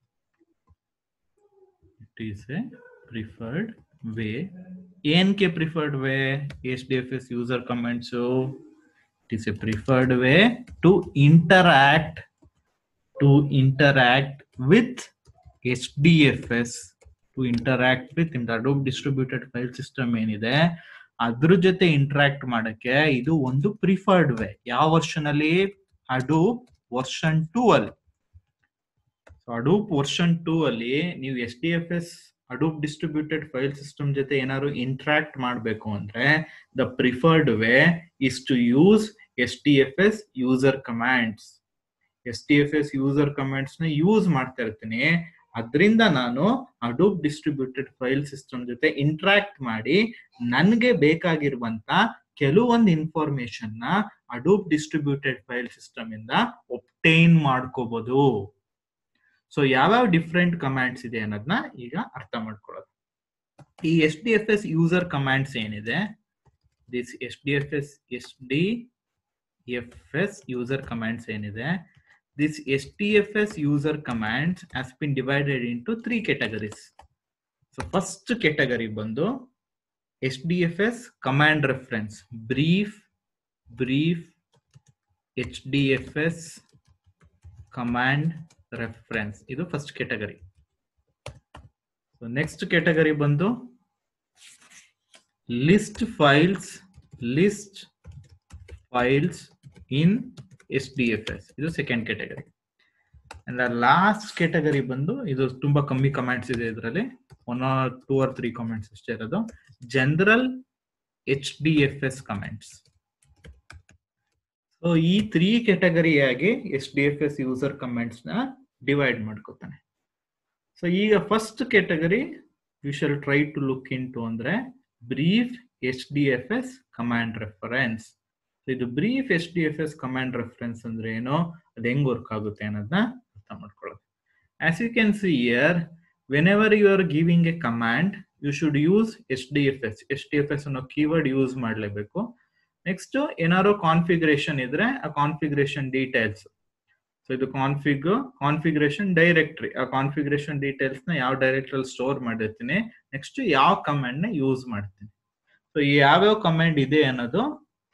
it is a preferred way ಏನಕ್ಕೆ preferred way hdfs user comments so it is a preferred way to interact to interact with hdfs to interact with in the adobe distributed file system ಏನಿದೆ ಅದ್ರ ಜೊತೆ interact ಮಾಡಕ್ಕೆ ಇದು ಒಂದು preferred way ಯಾವ version ಅಲ್ಲಿ ಅಡೂಪ್ version two ಅಲ್ಲಿ ಅಡೂಪ್ version two ಅಲ್ಲಿ ನೀವು S D F S Hadoop distributed file system ಜೊತೆ ಏನಾದ್ರು ಇಂಟ್ರಾಕ್ಟ್ ಮಾಡಬೇಕು ಅಂದ್ರೆ the preferred way is to use S D F S user commands S D F S user commands ನ use ಮಾಡ್ತಾ ಇರ್ತೀನಿ ಅದರಿಂದ ನಾನು ಅಡೋಬ್ ಡಿಸ್ಟ್ರಿಬ್ಯೂಟೆಡ್ ಫೈಲ್ ಸಿಸ್ಟಮ್ ಜೊತೆ ಇಂಟ್ರಾಕ್ಟ್ ಮಾಡಿ ನನ್ಗೆ ಬೇಕಾಗಿರುವಂತ ಕೆಲವೊಂದು ಇನ್ಫಾರ್ಮೇಶನ್ ನ ಅಡೋಬ್ ಡಿಸ್ಟ್ರಿಬ್ಯೂಟೆಡ್ ಫೈಲ್ ಸಿಸ್ಟಮ್ ಇಂದ ಒಪ್ಟೈನ್ ಮಾಡ್ಕೋಬಹುದು ಸೊ ಯಾವ್ಯಾವ ಡಿಫ್ರೆಂಟ್ ಕಮಾಂಡ್ಸ್ ಇದೆ ಅನ್ನೋದನ್ನ ಈಗ ಅರ್ಥ ಮಾಡ್ಕೊಳ್ಳೋದು ಈ S D F S user commands ಏನಿದೆ this S D F S S D F S user commands ಏನಿದೆ this STFS user commands has been divided into three categories. So first category ಬಂದು SDFS command reference brief brief HDFS command reference ಇದು first category. So next category ಬಂದು list files list files in SDFS ಇದು second category and last category ಬಂದು ಇದು ತುಂಬಾ ಕಮ್ಮಿ comments ಇದೆ ಇದರಲ್ಲಿ one or two or three comments ಅಷ್ಟೇ ಇರೋದು general H D F S comments so ಈ ತ್ರೀ ಕೆಟಗರಿಯಾಗಿ H D F S user comments ನ ಡಿವೈಡ್ ಮಾಡ್ಕೋತಾನೆ ಸೊ ಈಗ first category you shall try to look into ಅಂದ್ರೆ brief H D F S command reference ಇದು brief H D F S command reference ಅಂದ್ರೆ ಏನೋ ಅದು ಹೆಂಗ್ work ಆಗುತ್ತೆ ಅನ್ನೋದನ್ನ ಅರ್ಥ ಮಾಡ್ಕೊಳ್ಳೋದು as you can see here whenever you are giving a command you should use H D F S H D F S ಅನ್ನೋ keyword use ಮಾಡಲೇಬೇಕು ನೆಕ್ಸ್ಟ್ ಏನಾದ್ರು ಕಾನ್ಫಿಗರೇಷನ್ ಇದ್ರೆ ಆ ಕಾನ್ಫಿಗರೇಷನ್ ಡೀಟೇಲ್ಸ್ ಸೊ ಇದು ಕಾನ್ಫಿಗ್ ಕಾನ್ಫಿಗರೇಷನ್ ಡೈರೆಕ್ಟ್ರಿ ಆ configuration details ನ ಯಾವ directory store ಮಾಡಿರ್ತೀನಿ ನೆಕ್ಸ್ಟ್ ಯಾವ ಕಮಾಂಡ್ ನ ಯೂಸ್ ಮಾಡ್ತೀನಿ ಸೊ ಯಾವ್ಯಾವ ಕಮಾಂಡ್ ಇದೆ ಅನ್ನೋದು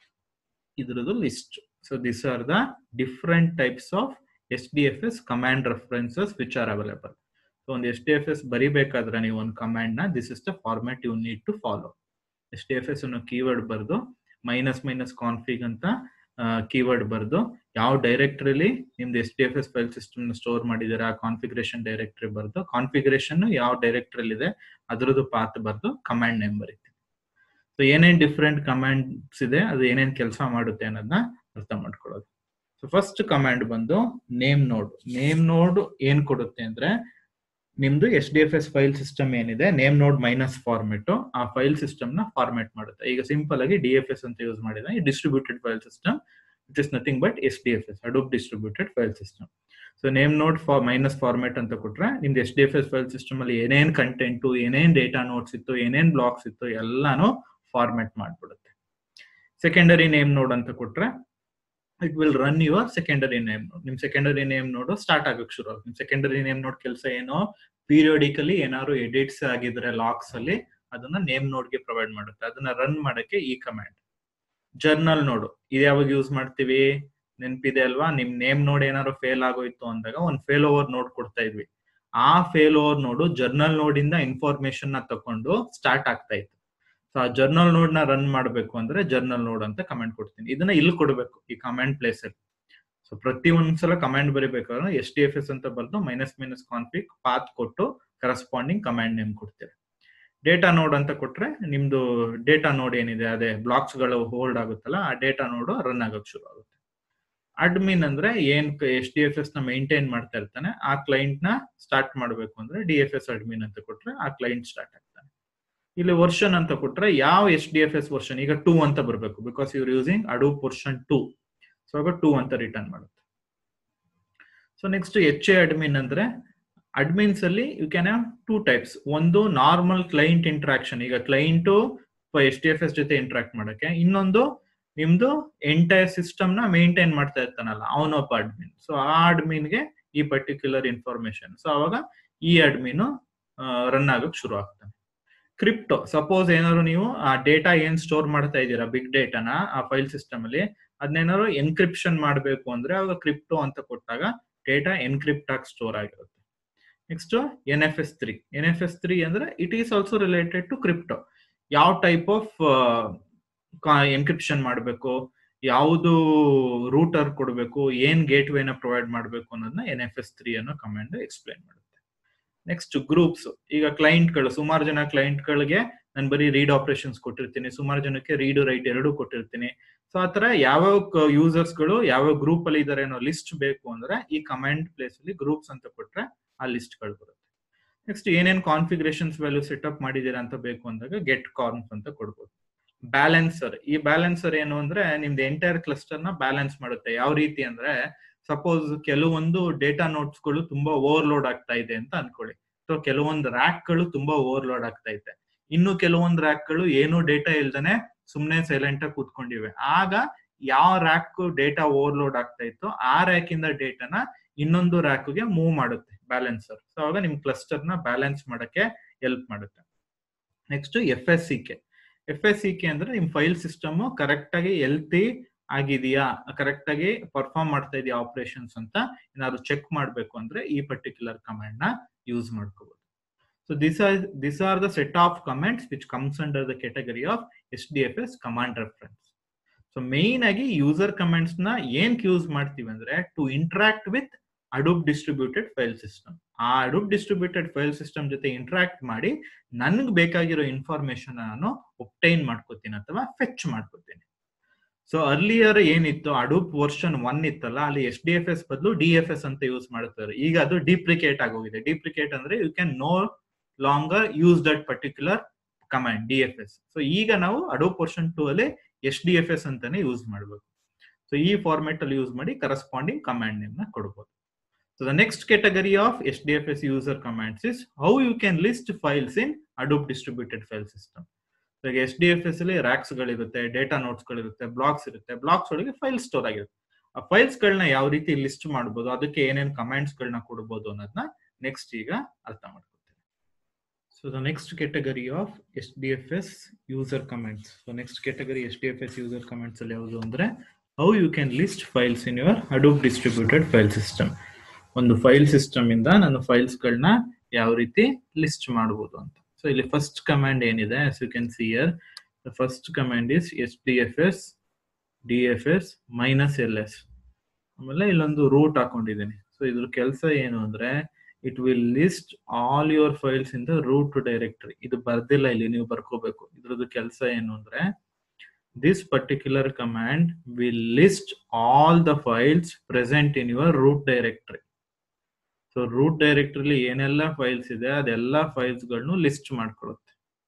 ಇದ್ರದ್ದು list so this are the different types of S D F S command references which are available so ಒಂದು ಎಸ್ ಡಿ ಎಫ್ ಎಸ್ ಬರಿಬೇಕಾದ್ರೆ ನೀವು ಒಂದು ಕಮಾಂಡ್ ನ this is the format you need to follow S D F S ಅನ್ನೋ keyword ಬರ್ದು minus minus config ಅಂತ keyword ಬರ್ದು ಯಾವ ಡೈರೆಕ್ಟ್ರಿಲಿ ನಿಮ್ದು S D F S file system store ಮಾಡಿದಾರೆ ಆ ಕಾನ್ಫಿಗರೇಷನ್ ಡೈರೆಕ್ಟ್ರಿ ಬರ್ದು ಕಾನ್ಫಿಗರೇಷನ್ ಯಾವ ಡೈರೆಕ್ಟ್ರಿಲಿ ಇದೆ ಅದ್ರದ್ದು ಪಾತ್ ಬರ್ದು ಕಮಾಂಡ್ ನೇಮ್ ಬರೀತಿ ಸೊ ಏನೇನ್ ಡಿಫ್ರೆಂಟ್ ಕಮಾಂಡ್ಸ್ ಇದೆ ಅದು ಏನೇನ್ ಕೆಲಸ ಮಾಡುತ್ತೆ ಅನ್ನೋದನ್ನ ಅರ್ಥ ಮಾಡ್ಕೊಳ್ಳೋದು ಸೊ ಫಸ್ಟ್ ಕಮಾಂಡ್ ಬಂದು ನೇಮ್ ನೋಡ್ ನೇಮ್ ನೋಡ್ ಏನ್ ಕೊಡುತ್ತೆ ಅಂದ್ರೆ ನಿಮ್ದು S D F S file system ಏನಿದೆ ನೇಮ್ ನೋಡ್ ಮೈನಸ್ ಫಾರ್ಮೆಟ್ ಆ ಫೈಲ್ ಸಿಸ್ಟಮ್ ನ ಫಾರ್ಮೆಟ್ ಮಾಡುತ್ತೆ ಈಗ ಸಿಂಪಲ್ ಆಗಿ ಡಿ ಎಫ್ ಎಸ್ ಅಂತ ಯೂಸ್ ಮಾಡಿದ್ರೆ distributed file system it is nothing but S D F S Hadoop distributed file system so name node for minus format ಅಂತ ಕೊಟ್ರೆ ನಿಮ್ದು S D F S file system ಅಲ್ಲಿ ಏನೇನ್ content ಏನೇನ್ data notes ಇತ್ತು ಏನೇನ್ blocks ಇತ್ತು ಎಲ್ಲಾನು ಫಾರ್ಮೆಟ್ ಮಾಡ್ಬಿಡುತ್ತೆ ಸೆಕೆಂಡರಿ ನೇಮ್ ನೋಡ್ ಅಂತ ಕೊಟ್ರೆ it will run your secondary name node ನಿಮ್ ಸೆಕೆಂಡರಿ ನೇಮ್ ನೋಡು ಸ್ಟಾರ್ಟ್ ಆಗಕ್ ಶುರು ಆಗುತ್ತೆ ನಿಮ್ ಸೆಕೆಂಡರಿ ನೇಮ್ ನೋಡ್ ಕೆಲಸ ಏನೋ ಪೀರಿಯೋಡಿಕಲಿ ಏನಾದ್ರು ಎಡಿಟ್ಸ್ ಆಗಿದ್ರೆ ಲಾಕ್ಸ್ ಅಲ್ಲಿ ಅದನ್ನ ನೇಮ್ ನೋಡ್ಗೆ ಪ್ರೊವೈಡ್ ಮಾಡುತ್ತೆ ಅದನ್ನ ರನ್ ಮಾಡಕ್ಕೆ ಈ ಕಮಾಂಡ್ ಜರ್ನಲ್ ನೋಡು ಇದು ಯಾವಾಗ ಯೂಸ್ ಮಾಡ್ತೀವಿ ನೆನ್ಪಿದೆ ಅಲ್ವಾ ನಿಮ್ ನೇಮ್ ನೋಡ್ ಏನಾದ್ರು ಫೇಲ್ ಆಗೋಯ್ತು ಅಂದಾಗ ಒಂದ್ ಫೇಲ್ ಓವರ್ ನೋಡ್ ಕೊಡ್ತಾ ಇದ್ವಿ ಆ ಫೇಲ್ ಓವರ್ ನೋಡು ಜರ್ನಲ್ ನೋಡಿಂದ ಇನ್ಫಾರ್ಮೇಶನ್ ನ ತಕೊಂಡು ಸ್ಟಾರ್ಟ್ ಆಗ್ತಾ ಇತ್ತು ಸೊ ಆ ಜರ್ನಲ್ ನೋಡ್ ನ ರನ್ ಮಾಡಬೇಕು ಅಂದ್ರೆ ಜರ್ನಲ್ ನೋಡ್ ಅಂತ ಕಮೆಂಟ್ ಕೊಡ್ತೀನಿ ಇದನ್ನ ಇಲ್ಲಿ ಕೊಡಬೇಕು ಈ ಕಮೆಂಟ್ ಪ್ಲೇಸ್ ಅಲ್ಲಿ ಸೊ ಪ್ರತಿ ಒಂದ್ಸಲ ಕಮೆಂಟ್ ಬರೀಬೇಕಾದ್ರೆ ಎಸ್ ಟಿ ಎಫ್ ಎಸ್ ಅಂತ ಬರೆದು ಮೈನಸ್ ಮೈನಸ್ ಕಾನ್ಫಿಗ್ ಪಾತ್ ಕೊಟ್ಟು ಕರೆಸ್ಪಾಂಡಿಂಗ್ ಕಮಾಂಡ್ ನೇಮ್ ಕೊಡ್ತೀರಿ ಡೇಟಾ ನೋಡ್ ಅಂತ ಕೊಟ್ರೆ ನಿಮ್ದು ಡೇಟಾ ನೋಡ್ ಏನಿದೆ ಅದೇ ಬ್ಲಾಕ್ಸ್ ಗಳು ಹೋಲ್ಡ್ ಆಗುತ್ತಲ್ಲ ಆ ಡೇಟಾ ನೋಡು ರನ್ ಆಗಕ್ ಶುರು ಆಗುತ್ತೆ ಅಡ್ಮಿನ್ ಅಂದ್ರೆ ಏನ್ ಎಸ್ ಡಿ ಎಫ್ ಎಸ್ ನ ಮೇಂಟೈನ್ ಮಾಡ್ತಾ ಇರ್ತಾನೆ ಆ ಕ್ಲೈಂಟ್ ನ ಸ್ಟಾರ್ಟ್ ಮಾಡಬೇಕು ಅಂದ್ರೆ ಡಿ ಎಫ್ ಎಸ್ ಅಡ್ಮಿನ್ ಅಂತ ಕೊಟ್ರೆ ಆ ಕ್ಲೈಂಟ್ ಸ್ಟಾರ್ಟ್ ಆಗ್ತಾನೆ ಇಲ್ಲಿ ವರ್ಷನ್ ಅಂತ ಕೊಟ್ರೆ ಯಾವ S D F S version ಈಗ ಟೂ ಅಂತ ಬರಬೇಕು because your using Hadoop version two so ಆಗ ಟೂ ಅಂತ ರಿಟರ್ನ್ ಮಾಡುತ್ತೆ so next H A admin ಅಂದ್ರೆ ಅಡ್ಮಿನ್ಸ್ ಅಲ್ಲಿ you can have two types ಒಂದು ನಾರ್ಮಲ್ ಕ್ಲೈಂಟ್ ಇಂಟ್ರಾಕ್ಷನ್ ಈಗ client S T F S ಜೊತೆ ಇಂಟ್ರಾಕ್ಟ್ ಮಾಡಕ್ಕೆ ಇನ್ನೊಂದು ನಿಮ್ದು ಎಂಟೈರ್ ಸಿಸ್ಟಮ್ ನ ಮೇಂಟೈನ್ ಮಾಡ್ತಾ ಇರ್ತಾನಲ್ಲ ಅವನೊಬ್ಬ ಅಡ್ಮಿನ್ ಸೊ ಆ ಅಡ್ಮಿನ್ಗೆ ಈ ಪರ್ಟಿಕ್ಯುಲರ್ ಇನ್ಫಾರ್ಮೇಶನ್ ಸೊ ಅವಾಗ ಈ ಅಡ್ಮಿನ್ ರನ್ ಆಗಕ್ ಶುರು ಆಗ್ತಾನೆ ಕ್ರಿಪ್ಟೋ ಸಪೋಸ್ ಏನಾದ್ರು ನೀವು ಆ ಡೇಟಾ ಏನ್ ಸ್ಟೋರ್ ಮಾಡ್ತಾ ಇದ್ದೀರಾ ಬಿಗ್ ಡೇಟಾನ ಆ ಫೈಲ್ ಸಿಸ್ಟಮ್ ಅಲ್ಲಿ ಅದನ್ನೇನಾದ್ರು ಎನ್ಕ್ರಿಪ್ಷನ್ ಮಾಡಬೇಕು ಅಂದ್ರೆ ಅವಾಗ ಕ್ರಿಪ್ಟೋ ಅಂತ ಕೊಟ್ಟಾಗ ಡೇಟಾ ಎನ್ಕ್ರಿಪ್ಟ್ ಆಗಿ ಸ್ಟೋರ್ ಆಗಿರುತ್ತೆ next N F S three N F S three ಅಂದ್ರೆ it is also related to crypto ಯಾವ ಟೈಪ್ ಆಫ್ ಎನ್ಕ್ರಿಪ್ಷನ್ ಮಾಡಬೇಕು ಯಾವುದು ರೂಟರ್ ಕೊಡಬೇಕು ಏನ್ ಗೇಟ್ ವೇನ ಪ್ರೊವೈಡ್ ಮಾಡಬೇಕು ಅನ್ನೋದನ್ನ ಎನ್ ಎಫ್ ಎಸ್ ತ್ರೀ ಅನ್ನೋ ಕಮಾಂಡ್ ಎಕ್ಸ್ಪ್ಲೈನ್ ಮಾಡುತ್ತೆ ನೆಕ್ಸ್ಟ್ ಗ್ರೂಪ್ಸ್ ಈಗ ಕ್ಲೈಂಟ್ಗಳು ಸುಮಾರು ಜನ ಕ್ಲೈಂಟ್ಗಳಿಗೆ ನಾನು ಬರೀ ರೀಡ್ ಆಪರೇಷನ್ಸ್ ಕೊಟ್ಟಿರ್ತೀನಿ ಸುಮಾರು ಜನಕ್ಕೆ ರೀಡ್ ರೈಟ್ ಎರಡೂ ಕೊಟ್ಟಿರ್ತೀನಿ ಸೊ ಆತರ ಯಾವ್ಯಾವ ಯೂಸರ್ಸ್ ಗಳು ಯಾವ ಗ್ರೂಪ್ ಅಲ್ಲಿ ಇದಾರೆ ಅನ್ನೋ ಲಿಸ್ಟ್ ಬೇಕು ಅಂದ್ರೆ ಈ ಕಮಾಂಡ್ ಪ್ಲೇಸ್ ಅಲ್ಲಿ ಗ್ರೂಪ್ಸ್ ಅಂತ ಕೊಟ್ರೆ ಆ ಲಿಸ್ಟ್ ಗಳು ಬರುತ್ತೆ ನೆಕ್ಸ್ಟ್ ಏನೇನ್ ಕಾನ್ಫಿಗರೇಷನ್ಸ್ ವ್ಯಾಲ್ಯೂ ಸೆಟಪ್ ಮಾಡಿದೀರಾ ಅಂತ ಬೇಕು ಅಂದಾಗ ಗೆಟ್ ಕಾರ್ನ್ಸ್ ಅಂತ ಕೊಡ್ಬೋದು ಬ್ಯಾಲೆನ್ಸರ್ ಈ ಬ್ಯಾಲೆನ್ಸರ್ ಏನು ಅಂದ್ರೆ ನಿಮ್ದು ಎಂಟೈರ್ ಕ್ಲಸ್ಟರ್ ನ ಬ್ಯಾಲೆನ್ಸ್ ಮಾಡುತ್ತೆ ಯಾವ ರೀತಿ ಅಂದ್ರೆ ಸಪೋಸ್ ಕೆಲವೊಂದು ಡೇಟಾ ನೋಟ್ಸ್ ಗಳು ತುಂಬಾ ಓವರ್ಲೋಡ್ ಆಗ್ತಾ ಇದೆ ಅಂತ ಅನ್ಕೊಳ್ಳಿ ಸೊ ಕೆಲವೊಂದು ರ್ಯಾಕ್ ಗಳು ತುಂಬಾ ಓವರ್ಲೋಡ್ ಆಗ್ತಾ ಇದೆ ಇನ್ನು ಕೆಲವೊಂದು ರ್ಯಾಕ್ ಗಳು ಏನು ಡೇಟಾ ಇಲ್ದಾನೆ ಸುಮ್ನೆ ಸೈಲೆಂಟ್ ಆಗಿ ಕೂತ್ಕೊಂಡಿವೆ ಆಗ ಯಾವ ರ್ಯಾಕ್ ಡೇಟಾ ಓವರ್ಲೋಡ್ ಆಗ್ತಾ ಇತ್ತು ಆ ರ್ಯಾಕ್ ಇಂದ ಡೇಟಾನ ಇನ್ನೊಂದು ರ್ಯಾಕ್ ಗೆ ಮೂವ್ ಮಾಡುತ್ತೆ ಬ್ಯಾಲೆನ್ಸರ್ ಸೊ ಅವಾಗ ನಿಮ್ ಕ್ಲಸ್ಟರ್ ನ ಬ್ಯಾಲೆನ್ಸ್ ಮಾಡಕ್ಕೆ ಹೆಲ್ಪ್ ಮಾಡುತ್ತೆ next F S C K F S C K ಅಂದ್ರೆ ನಿಮ್ ಫೈಲ್ ಸಿಸ್ಟಮ್ ಕರೆಕ್ಟ್ ಆಗಿ ಎಲ್ತಿ ಆಗಿದೆಯಾ ಕರೆಕ್ಟ್ ಆಗಿ ಪರ್ಫಾರ್ಮ್ ಮಾಡ್ತಾ ಇದೆಯಾ ಆಪರೇಷನ್ಸ್ ಅಂತ ಏನಾದ್ರು ಚೆಕ್ ಮಾಡ್ಬೇಕು ಅಂದ್ರೆ ಈ ಪರ್ಟಿಕ್ಯುಲರ್ ಕಮಾಂಡ್ ನ ಯೂಸ್ ಮಾಡ್ಕೋಬಹುದು so this are this are the set of comments which comes under the category of S D F S command reference so main ಆಗಿ ಯೂಸರ್ ಕಮೆಂಟ್ಸ್ ನ ಏನ್ ಯೂಸ್ ಮಾಡ್ತೀವಿ ಅಂದ್ರೆ to interact with Hadoop distributed file system ಆ Hadoop distributed file system ಜೊತೆ interact ಮಾಡಿ ನನ್ಗೆ ಬೇಕಾಗಿರೋ ಇನ್ಫಾರ್ಮೇಶನ್ ನಾನು ಒಪ್ಟೈನ್ ಮಾಡ್ಕೋತೀನಿ ಅಥವಾ ಫೆಚ್ ಮಾಡ್ಕೋತೀನಿ ಸೊ ಅರ್ಲಿಯರ್ ಏನಿತ್ತು ಅಡೂಪ್ ವರ್ಷನ್ ಒನ್ ಇತ್ತಲ್ಲ ಅಲ್ಲಿ ಎಸ್ ಡಿ ಎಫ್ ಎಸ್ ಬದಲು ಡಿ ಎಫ್ ಎಸ್ ಅಂತ ಯೂಸ್ ಮಾಡ್ತಾರೆ ಈಗ ಅದು ಡಿಪ್ರಿಕೇಟ್ ಆಗೋಗಿದೆ ಡಿಪ್ರಿಕೇಟ್ ಅಂದ್ರೆ you can no longer use that particular command D F S so ಈಗ ನಾವು ಅಡೋಪ್ ವರ್ಷನ್ ಟೂ ಅಲ್ಲಿ ಎಸ್ ಡಿ ಎಫ್ ಎಸ್ ಅಂತಾನೆ ಯೂಸ್ ಮಾಡಬೇಕು ಸೊ ಈ ಫಾರ್ಮೆಟ್ ಅಲ್ಲಿ ಯೂಸ್ ಮಾಡಿ ಕರೆಸ್ಪಾಂಡಿಂಗ್ ಕಮಾಂಡ್ ನೇಮ್ ನ ಕೊಡಬಹುದು so the next category of S D F S user commands is how you can list files in Hadoop distributed file system ಈಗ S D F S ಅಲ್ಲಿ racks ಗಳಿರುತ್ತೆ data nodes ಗಳಿರುತ್ತೆ blocks ಇರುತ್ತೆ blocks ಒಳಗೆ file store ಆಗಿರುತ್ತೆ ಆ files ಗಳನ್ನ ಯಾವ ರೀತಿ ಲಿಸ್ಟ್ ಮಾಡಬಹುದು ಅದಕ್ಕೆ ಏನೇನ್ ಕಮಾಂಡ್ಸ್ ಗಳನ್ನ ಕೊಡಬಹುದು ಅನ್ನೋದನ್ನ ನೆಕ್ಸ್ಟ್ ಈಗ ಅರ್ಥ ಮಾಡ್ಕೊತೀವಿ so the next category of S D F S user comments so next category S D F S user comments ಅಲ್ಲಿ ಯಾವುದು ಅಂದ್ರೆ how you can list files in your Hadoop distributed file system ಒಂದು file system ಇಂದ ನಾನು files ಗಳನ್ನ ಯಾವ ರೀತಿ list ಮಾಡಬಹುದು ಅಂತ ಸೊ ಇಲ್ಲಿ ಫಸ್ಟ್ ಕಮಾಂಡ್ ಏನಿದೆ as you can see here the first command is S D F S D F S minus L S ಆಮೇಲೆ ಇಲ್ಲೊಂದು ರೂಟ್ ಹಾಕೊಂಡಿದ್ದೀನಿ ಸೊ ಇದ್ರ ಕೆಲಸ ಏನು ಅಂದ್ರೆ it will list all your files in the root directory ಇದು ಬರ್ದಿಲ್ಲ ಇಲ್ಲಿ ನೀವು ಬರ್ಕೋಬೇಕು ಇದ್ರದ್ದು ಕೆಲಸ ಏನು ಅಂದ್ರೆ this particular command will list all the files present in your root directory so root ಡೈರೆಕ್ಟರಿಲಿ ಏನೆಲ್ಲ ಫೈಲ್ಸ್ ಇದೆ ಅದೆಲ್ಲ ಫೈಲ್ಸ್ ಗಳನ್ನು ಲಿಸ್ಟ್ ಮಾಡ್ಕೊಳುತ್ತೆ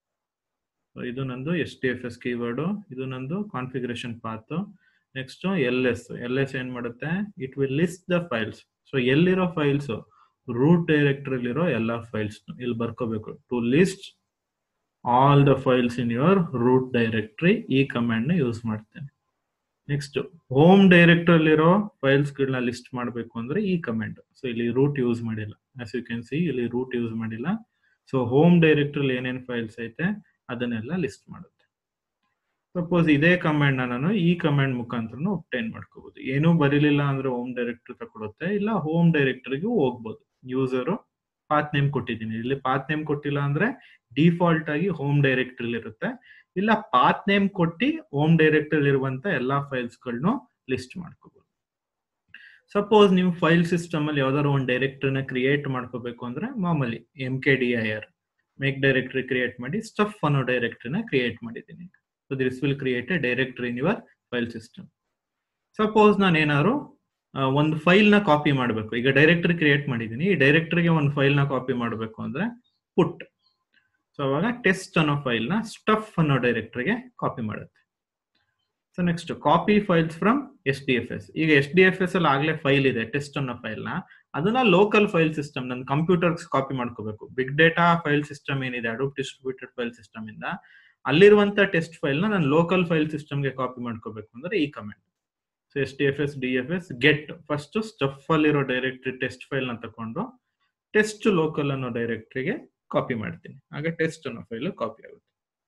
ಇದು ನಂದು S T F S keyword ಇದು ನಂದು configuration path next L S L S ಏನ್ ಮಾಡುತ್ತೆ it will list the files so ಎಲ್ಲಿರೋ ಫೈಲ್ಸ್ ರೂಟ್ ಡೈರೆಕ್ಟರಿಲಿರೋ ಎಲ್ಲ ಫೈಲ್ಸ್ ಇಲ್ಲಿ ಬರ್ಕೋಬೇಕು to list all the files in your root directory ಈ ಕಮಾಂಡ್ ನ ಯೂಸ್ ಮಾಡ್ತೇನೆ ನೆಕ್ಸ್ಟ್ ಹೋಮ್ ಡೈರೆಕ್ಟರಿಲಿರೋ ಫೈಲ್ಸ್ ಗಳನ್ನ ಲಿಸ್ಟ್ ಮಾಡಬೇಕು ಅಂದ್ರೆ ಈ ಕಮೆಂಟ್ ಸೊ ಇಲ್ಲಿ ರೂಟ್ ಯೂಸ್ ಮಾಡಿಲ್ಲ ಆಸ್ ಯು ಕ್ಯಾನ್ ಸಿ ಇಲ್ಲಿ ರೂಟ್ ಯೂಸ್ ಮಾಡಿಲ್ಲ ಸೊ ಹೋಮ್ ಡೈರೆಕ್ಟರಿ ಏನೇನ್ ಫೈಲ್ಸ್ ಐತೆ ಅದನ್ನೆಲ್ಲ ಲಿಸ್ಟ್ ಮಾಡುತ್ತೆ ಸಪೋಸ್ ಇದೇ ಕಮಾಂಡ್ ನಾನು ಈ ಕಮಾಂಡ್ ಮುಖಾಂತರ ಒಪ್ಟೈನ್ ಮಾಡ್ಕೋಬಹುದು ಏನೂ ಬರೀಲಿಲ್ಲ ಅಂದ್ರೆ ಹೋಮ್ ಡೈರೆಕ್ಟರಿ ತಗೊಳುತ್ತೆ ಇಲ್ಲ ಹೋಮ್ ಡೈರೆಕ್ಟರಿಗೂ ಹೋಗ್ಬೋದು ಯೂಸರು ಪಾತ್ ನೇಮ್ ಕೊಟ್ಟಿದ್ದೀನಿ ಇಲ್ಲಿ ಪಾತ್ ನೇಮ್ ಕೊಟ್ಟಿಲ್ಲ ಅಂದ್ರೆ ಡಿಫಾಲ್ಟ್ ಆಗಿ ಹೋಮ್ ಡೈರೆಕ್ಟರಿ ಇರುತ್ತೆ ಇಲ್ಲ ಪಾತ್ ನೇಮ್ ಕೊಟ್ಟಿ ಹೋಮ್ ಡೈರೆಕ್ಟರಿ ಇರುವಂತ ಎಲ್ಲಾ ಫೈಲ್ಸ್ ಗಳನ್ನು ಲಿಸ್ಟ್ ಮಾಡ್ಕೋಬಹುದು ಸಪೋಸ್ ನೀವು ಫೈಲ್ ಸಿಸ್ಟಮ್ ಅಲ್ಲಿ ಯಾವ್ದಾದ್ರು ಒಂದು ಡೈರೆಕ್ಟರಿನ ಕ್ರಿಯೇಟ್ ಮಾಡ್ಕೋಬೇಕು ಅಂದ್ರೆ ಮಾಮೂಲಿ M K D I R make directory create ಮಾಡಿ ಸ್ಟಫ್ ಅನ್ನೋ ಡೈರೆಕ್ಟರಿನ ಕ್ರಿಯೇಟ್ ಮಾಡಿದ್ದೀನಿ so this will create a directory in your file system suppose ನಾನು ಏನಾದ್ರು ಒಂದು ಫೈಲ್ ನ ಕಾಪಿ ಮಾಡಬೇಕು ಈಗ ಡೈರೆಕ್ಟರಿ ಕ್ರಿಯೇಟ್ ಮಾಡಿದ್ದೀನಿ ಈ ಡೈರೆಕ್ಟರಿಗೆ ಒಂದು ಫೈಲ್ ನ ಕಾಪಿ ಮಾಡಬೇಕು ಅಂದ್ರೆ ಪುಟ್ ಸೊ ಅವಾಗ ಟೆಸ್ಟ್ ಅನ್ನೋ ಫೈಲ್ ನ ಸ್ಟಫ್ ಅನ್ನೋ ಡೈರೆಕ್ಟರಿಗೆ ಕಾಪಿ ಮಾಡುತ್ತೆ so next copy files from S D F S ಈಗ ಎಸ್ ಡಿ ಎಫ್ ಎಸ್ ಅಲ್ಲಿ ಆಗ್ಲೇ ಫೈಲ್ ಇದೆ ಟೆಸ್ಟ್ ಅನ್ನೋ ಫೈಲ್ ನ ಅದನ್ನ ಲೋಕಲ್ ಫೈಲ್ ಸಿಸ್ಟಮ್ ನನ್ನ ಕಂಪ್ಯೂಟರ್ ಕಾಪಿ ಮಾಡ್ಕೋಬೇಕು ಬಿಗ್ ಡೇಟಾ ಫೈಲ್ ಸಿಸ್ಟಮ್ ಏನಿದೆ ಅಡೋಪ್ ಡಿಸ್ಟ್ರಿಬ್ಯೂಟೆಡ್ ಫೈಲ್ ಸಿಸ್ಟಮ್ ಇಂದ ಅಲ್ಲಿರುವಂತ ಟೆಸ್ಟ್ ಫೈಲ್ ನ ನಾನು ಲೋಕಲ್ ಫೈಲ್ ಸಿಸ್ಟಮ್ಗೆ ಕಾಪಿ ಮಾಡ್ಕೋಬೇಕು ಅಂದ್ರೆ ಈ comment so S D F S D F S get first stuff ಅಲ್ಲಿರೋ ಡೈರೆಕ್ಟರಿ ಟೆಸ್ಟ್ ಫೈಲ್ ನ ತಕೊಂಡು ಟೆಸ್ಟ್ ಲೋಕಲ್ ಅನ್ನೋ ಡೈರೆಕ್ಟರಿಗೆ ಕಾಪಿ ಮಾಡ್ತೀನಿ ಆಗ ಟೆಸ್ಟ್ ಅನ್ನೋ ಫೈಲ್ ಕಾಪಿ ಆಗುತ್ತೆ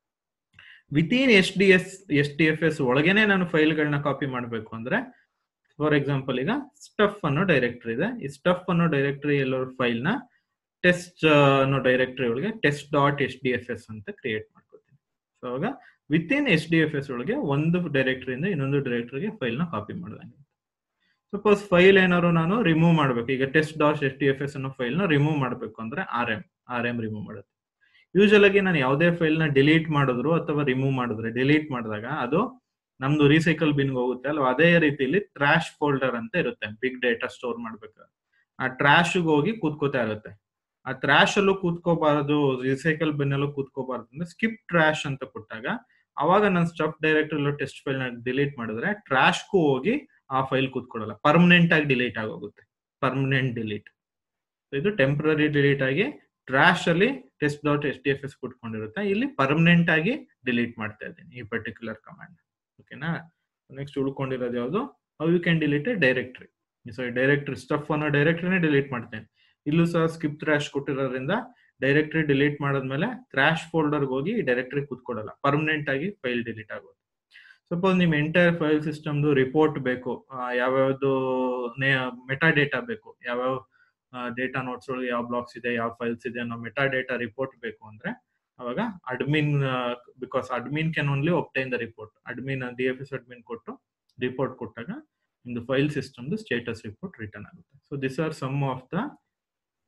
within S D S S D F S ಒಳಗೇನೆ ನಾನು ಫೈಲ್ಗಳನ್ನ ಕಾಪಿ ಮಾಡಬೇಕು ಅಂದ್ರೆ ಫಾರ್ ಎಕ್ಸಾಂಪಲ್ ಈಗ ಸ್ಟಫ್ ಅನ್ನೋ ಡೈರೆಕ್ಟರಿ ಇದೆ ಈ ಸ್ಟಫ್ ಅನ್ನೋ ಡೈರೆಕ್ಟರಿ ಎಲ್ಲೋ ಫೈಲ್ ನ ಟೆಸ್ಟ್ ಅನ್ನೋ ಡೈರೆಕ್ಟರಿ ಒಳಗೆ test dot S D F S ಅಂತ ಕ್ರಿಯೇಟ್ ಮಾಡ್ಕೋತೀನಿ ಸೊ ಅವಾಗ within S D F S ಒಳಗೆ ಒಂದು ಡೈರೆಕ್ಟರಿಯಿಂದ ಇನ್ನೊಂದು ಡೈರೆಕ್ಟರಿಗೆ ಫೈಲ್ ನ ಕಾಪಿ ಮಾಡಿದಂಗೆ ಸಪೋಸ್ ಫೈಲ್ ಏನಾದ್ರು ನಾನು ರಿಮೂವ್ ಮಾಡಬೇಕು ಈಗ test dot S D F S ಅನ್ನೋ ಫೈಲ್ ನ ರಿಮೂವ್ ಮಾಡಬೇಕು ಅಂದ್ರೆ R M R M remove ಮಾಡುತ್ತೆ ಯೂಶಲ್ ಆಗಿ ನಾನು ಯಾವುದೇ ಫೈಲ್ ನ ಡಿಲೀಟ್ ಮಾಡಿದ್ರು ಅಥವಾ ರಿಮೂವ್ ಮಾಡಿದ್ರೆ ಡಿಲೀಟ್ ಮಾಡಿದಾಗ ಅದು ನಮ್ದು ರೀಸೈಕಲ್ ಬಿನ್ಗೆ ಹೋಗುತ್ತೆ ಅಲ್ವಾ ಅದೇ ರೀತಿಲಿ ಟ್ರಾಶ್ ಫೋಲ್ಡರ್ ಅಂತ ಇರುತ್ತೆ ಬಿಗ್ ಡೇಟಾ ಸ್ಟೋರ್ ಮಾಡ್ಬೇಕಾದ್ರೆ ಆ ಟ್ರಾಶ್ ಹೋಗಿ ಕೂತ್ಕೋತಾ ಇರುತ್ತೆ ಆ ಟ್ರಾಶ್ ಅಲ್ಲೂ ಕೂತ್ಕೋಬಾರದು ರೀಸೈಕಲ್ ಬಿನ್ ಅಲ್ಲೂ ಕೂತ್ಕೋಬಾರದು ಅಂದ್ರೆ ಸ್ಕಿಪ್ ಟ್ರಾಶ್ ಅಂತ ಕೊಟ್ಟಾಗ ಅವಾಗ ನನ್ನ ಸ್ಟಫ್ ಡೈರೆಕ್ಟರ್ ಟೆಸ್ಟ್ ಫೈಲ್ ನ ಡಿಲೀಟ್ ಮಾಡಿದ್ರೆ ಟ್ರಾಶ್ಗೂ ಹೋಗಿ ಆ ಫೈಲ್ ಕೂತ್ಕೊಳ್ಳಲ್ಲ ಪರ್ಮನೆಂಟ್ ಆಗಿ ಡಿಲೀಟ್ ಆಗೋಗುತ್ತೆ ಪರ್ಮನೆಂಟ್ ಡಿಲೀಟ್ ಇದು ಟೆಂಪ್ರರಿ ಡಿಲೀಟ್ ಆಗಿ ಟ್ರಾಶ್ ಅಲ್ಲಿ test dot S D F S ಕೊಟ್ಕೊಂಡಿರುತ್ತೆ ಇಲ್ಲಿ ಪರ್ಮನೆಂಟ್ ಆಗಿ ಡಿಲೀಟ್ ಮಾಡ್ತಾ ಇದ್ದೀನಿ ಈ ಪರ್ಟಿಕ್ಯುಲರ್ ಕಮಾಂಡ್ ಓಕೆನಾ ನೆಕ್ಸ್ಟ್ ಉಳ್ಕೊಂಡಿರೋದು ಯಾವುದು how you can delete a directory so directory stuff ಅನ್ನೋ ಡೈರೆಕ್ಟ್ರಿನೇ ಡಿಲೀಟ್ ಮಾಡ್ತೇನೆ ಇಲ್ಲೂ ಸಹ ಸ್ಕಿಪ್ ಟ್ರಾಶ್ ಕೊಟ್ಟಿರೋದ್ರಿಂದ ಡೈರೆಕ್ಟ್ರಿ ಡಿಲೀಟ್ ಮಾಡಾದ್ಮೇಲೆ ಟ್ರಾಶ್ ಫೋಲ್ಡರ್ಗೆ ಹೋಗಿ ಡೈರೆಕ್ಟ್ರಿ ಕೂತ್ಕೊಡಲ್ಲ ಪರ್ಮನೆಂಟ್ ಆಗಿ ಫೈಲ್ ಡಿಲೀಟ್ ಆಗುತ್ತೆ ಸಪೋಸ್ ನಿಮ್ ಎಂಟೈರ್ ಫೈಲ್ ಸಿಸ್ಟಮ್ದು ರಿಪೋರ್ಟ್ ಬೇಕು ಯಾವ್ಯಾವ್ದು ಮೆಟಾ ಡೇಟಾ ಬೇಕು ಯಾವ್ಯಾವ ಡೇಟಾ ನೋಟ್ಸ್ ಒಳಗೆ ಯಾವ ಬ್ಲಾಕ್ಸ್ ಇದೆ ಯಾವ ಫೈಲ್ಸ್ ಇದೆ ಅನ್ನೋ ಮೆಟಾ ಡೇಟಾ ರಿಪೋರ್ಟ್ ಬೇಕು ಅಂದ್ರೆ ಅವಾಗ admin because admin can only obtain the report admin D F S admin ಕೊಟ್ಟು ರಿಪೋರ್ಟ್ ಕೊಟ್ಟಾಗ ನಿಮ್ದು ಫೈಲ್ ಸಿಸ್ಟಮ್ದು ಸ್ಟೇಟಸ್ ರಿಪೋರ್ಟ್ ರಿಟರ್ನ್ ಆಗುತ್ತೆ so this are some of the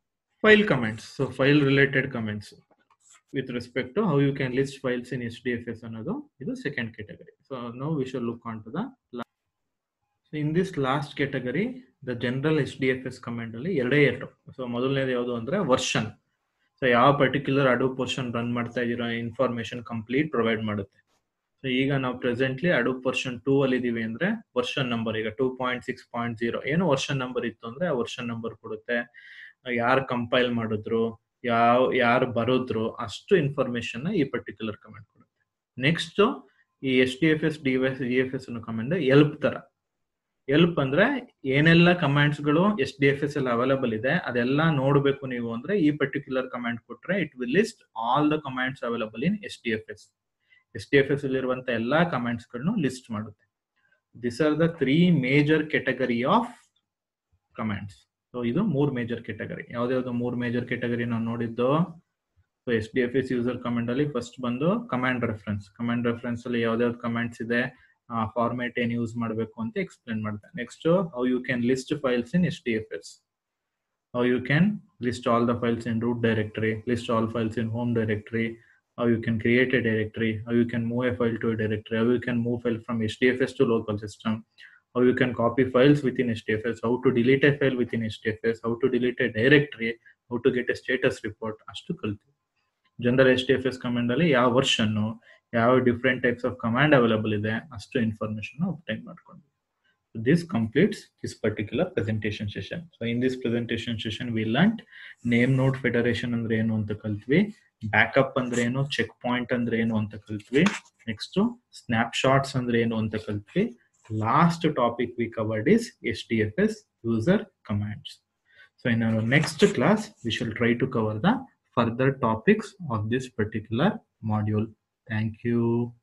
File comments. So file related comments with respect to how you can list files in HDFS ಅನ್ನೋದು ಇದು second category. So now we shall look on to the last. So in this last category, the general HDFS comment ಅಲ್ಲಿ ಎರಡೇ ಎರಡು. So ಮೊದಲನೇದು ಯಾವುದು ಅಂದ್ರೆ version so ಯಾವ particular Hadoop version run ಮಾಡ್ತಾ ಇದೀರೋ ಇನ್ಫಾರ್ಮೇಶನ್ ಕಂಪ್ಲೀಟ್ ಪ್ರೊವೈಡ್ ಮಾಡುತ್ತೆ ಸೊ ಈಗ ನಾವು ಪ್ರೆಸೆಂಟ್ಲಿ ಅಡು ಪೋರ್ಷನ್ ಟೂ ಅಲ್ಲಿ ಇದೀವಿ ಅಂದ್ರೆ ವರ್ಷನ್ ನಂಬರ್ ಈಗ two point six point zero ಏನು ವರ್ಷನ್ ನಂಬರ್ ಇತ್ತು ಅಂದ್ರೆ ಆ ವರ್ಷನ್ ನಂಬರ್ ಕೊಡುತ್ತೆ ಯಾರು ಕಂಪೈಲ್ ಮಾಡಿದ್ರು ಯಾವ ಯಾರು ಬರೋದ್ರು ಅಷ್ಟು ಇನ್ಫಾರ್ಮೇಶನ್ ಈ ಪರ್ಟಿಕ್ಯುಲರ್ ಕಮೆಂಟ್ ಕೊಡುತ್ತೆ ನೆಕ್ಸ್ಟ್ ಈ S D F S D S D F S ಅನ್ನೋ ಕಮೆಂಟ್ ಎಲ್ಪ್ ತರ ಎಲ್ಪ್ ಅಂದ್ರೆ ಏನೆಲ್ಲ ಕಮಾಂಡ್ಸ್ ಗಳು ಎಸ್ ಡಿ ಎಫ್ ಎಸ್ ಅಲ್ಲಿ ಅವೈಲಬಲ್ ಇದೆ ಅದೆಲ್ಲ ನೋಡಬೇಕು ನೀವು ಅಂದ್ರೆ ಈ ಪರ್ಟಿಕ್ಯುಲರ್ ಕಮಾಂಡ್ ಕೊಟ್ರೆ it will list all the commands available in S D F S S D F S ಅಲ್ಲಿರುವಂತ ಎಲ್ಲಾ ಕಮಾಂಡ್ಸ್ ಗಳನ್ನು ಲಿಸ್ಟ್ ಮಾಡುತ್ತೆ this are the three major category of commands so ಇದು ಮೂರ್ ಮೇಜರ್ ಕೆಟಗರಿ ಯಾವ್ದಾವ್ದು ಮೂರ್ major category ನಾವು ನೋಡಿದ್ದು so S D F S user command ಅಲ್ಲಿ ಫಸ್ಟ್ ಬಂದು ಕಮಾಂಡ್ ರೆಫರೆನ್ಸ್ ಕಮಾಂಡ್ ರೆಫರೆನ್ಸ್ ಅಲ್ಲಿ ಯಾವ್ದಾವ್ದು ಕಮಾಂಡ್ಸ್ ಇದೆ ಫಾರ್ಮೇಟ್ ಏನ್ ಯೂಸ್ ಮಾಡಬೇಕು ಅಂತ ಎಕ್ಸ್ಪ್ಲೇನ್ ಮಾಡಿದೆ next how you can list files in S D F S how you can list all the files in root directory list all files in home directory how you can create a directory, how you can move a file to a directory, how you can move file from HDFS to local system, how you can copy files within HDFS, how to delete a file within HDFS, how to delete a directory, how to get a status report ಅಷ್ಟು ಕಲ್ತೀವಿ general S D F S command ಅಲ್ಲಿ ಯಾವ version ಯಾವ different types of command available ಇದೆ ಅಷ್ಟು information obtain ಮಾಡ್ಕೊಂಡ್ವಿ this completes this particular presentation session. So in this presentation session, we learnt name node federation ಅಂದ್ರೆ ಏನು ಅಂತ ಕಲ್ತ್ವಿ ಬ್ಯಾಕಪ್ ಅಂದ್ರೆ ಏನು ಚೆಕ್ ಪಾಯಿಂಟ್ ಅಂದ್ರೆ ಏನು ಅಂತ ಕಲ್ತ್ವಿ ನೆಕ್ಸ್ಟ್ ಸ್ನ್ಯಾಪ್ ಶಾಟ್ಸ್ ಅಂದ್ರೆ ಏನು ಅಂತ ಕಲ್ತ್ವಿ last topic we covered is S T F S user commands so in our next class we shall try to cover the further topics of this particular module thank you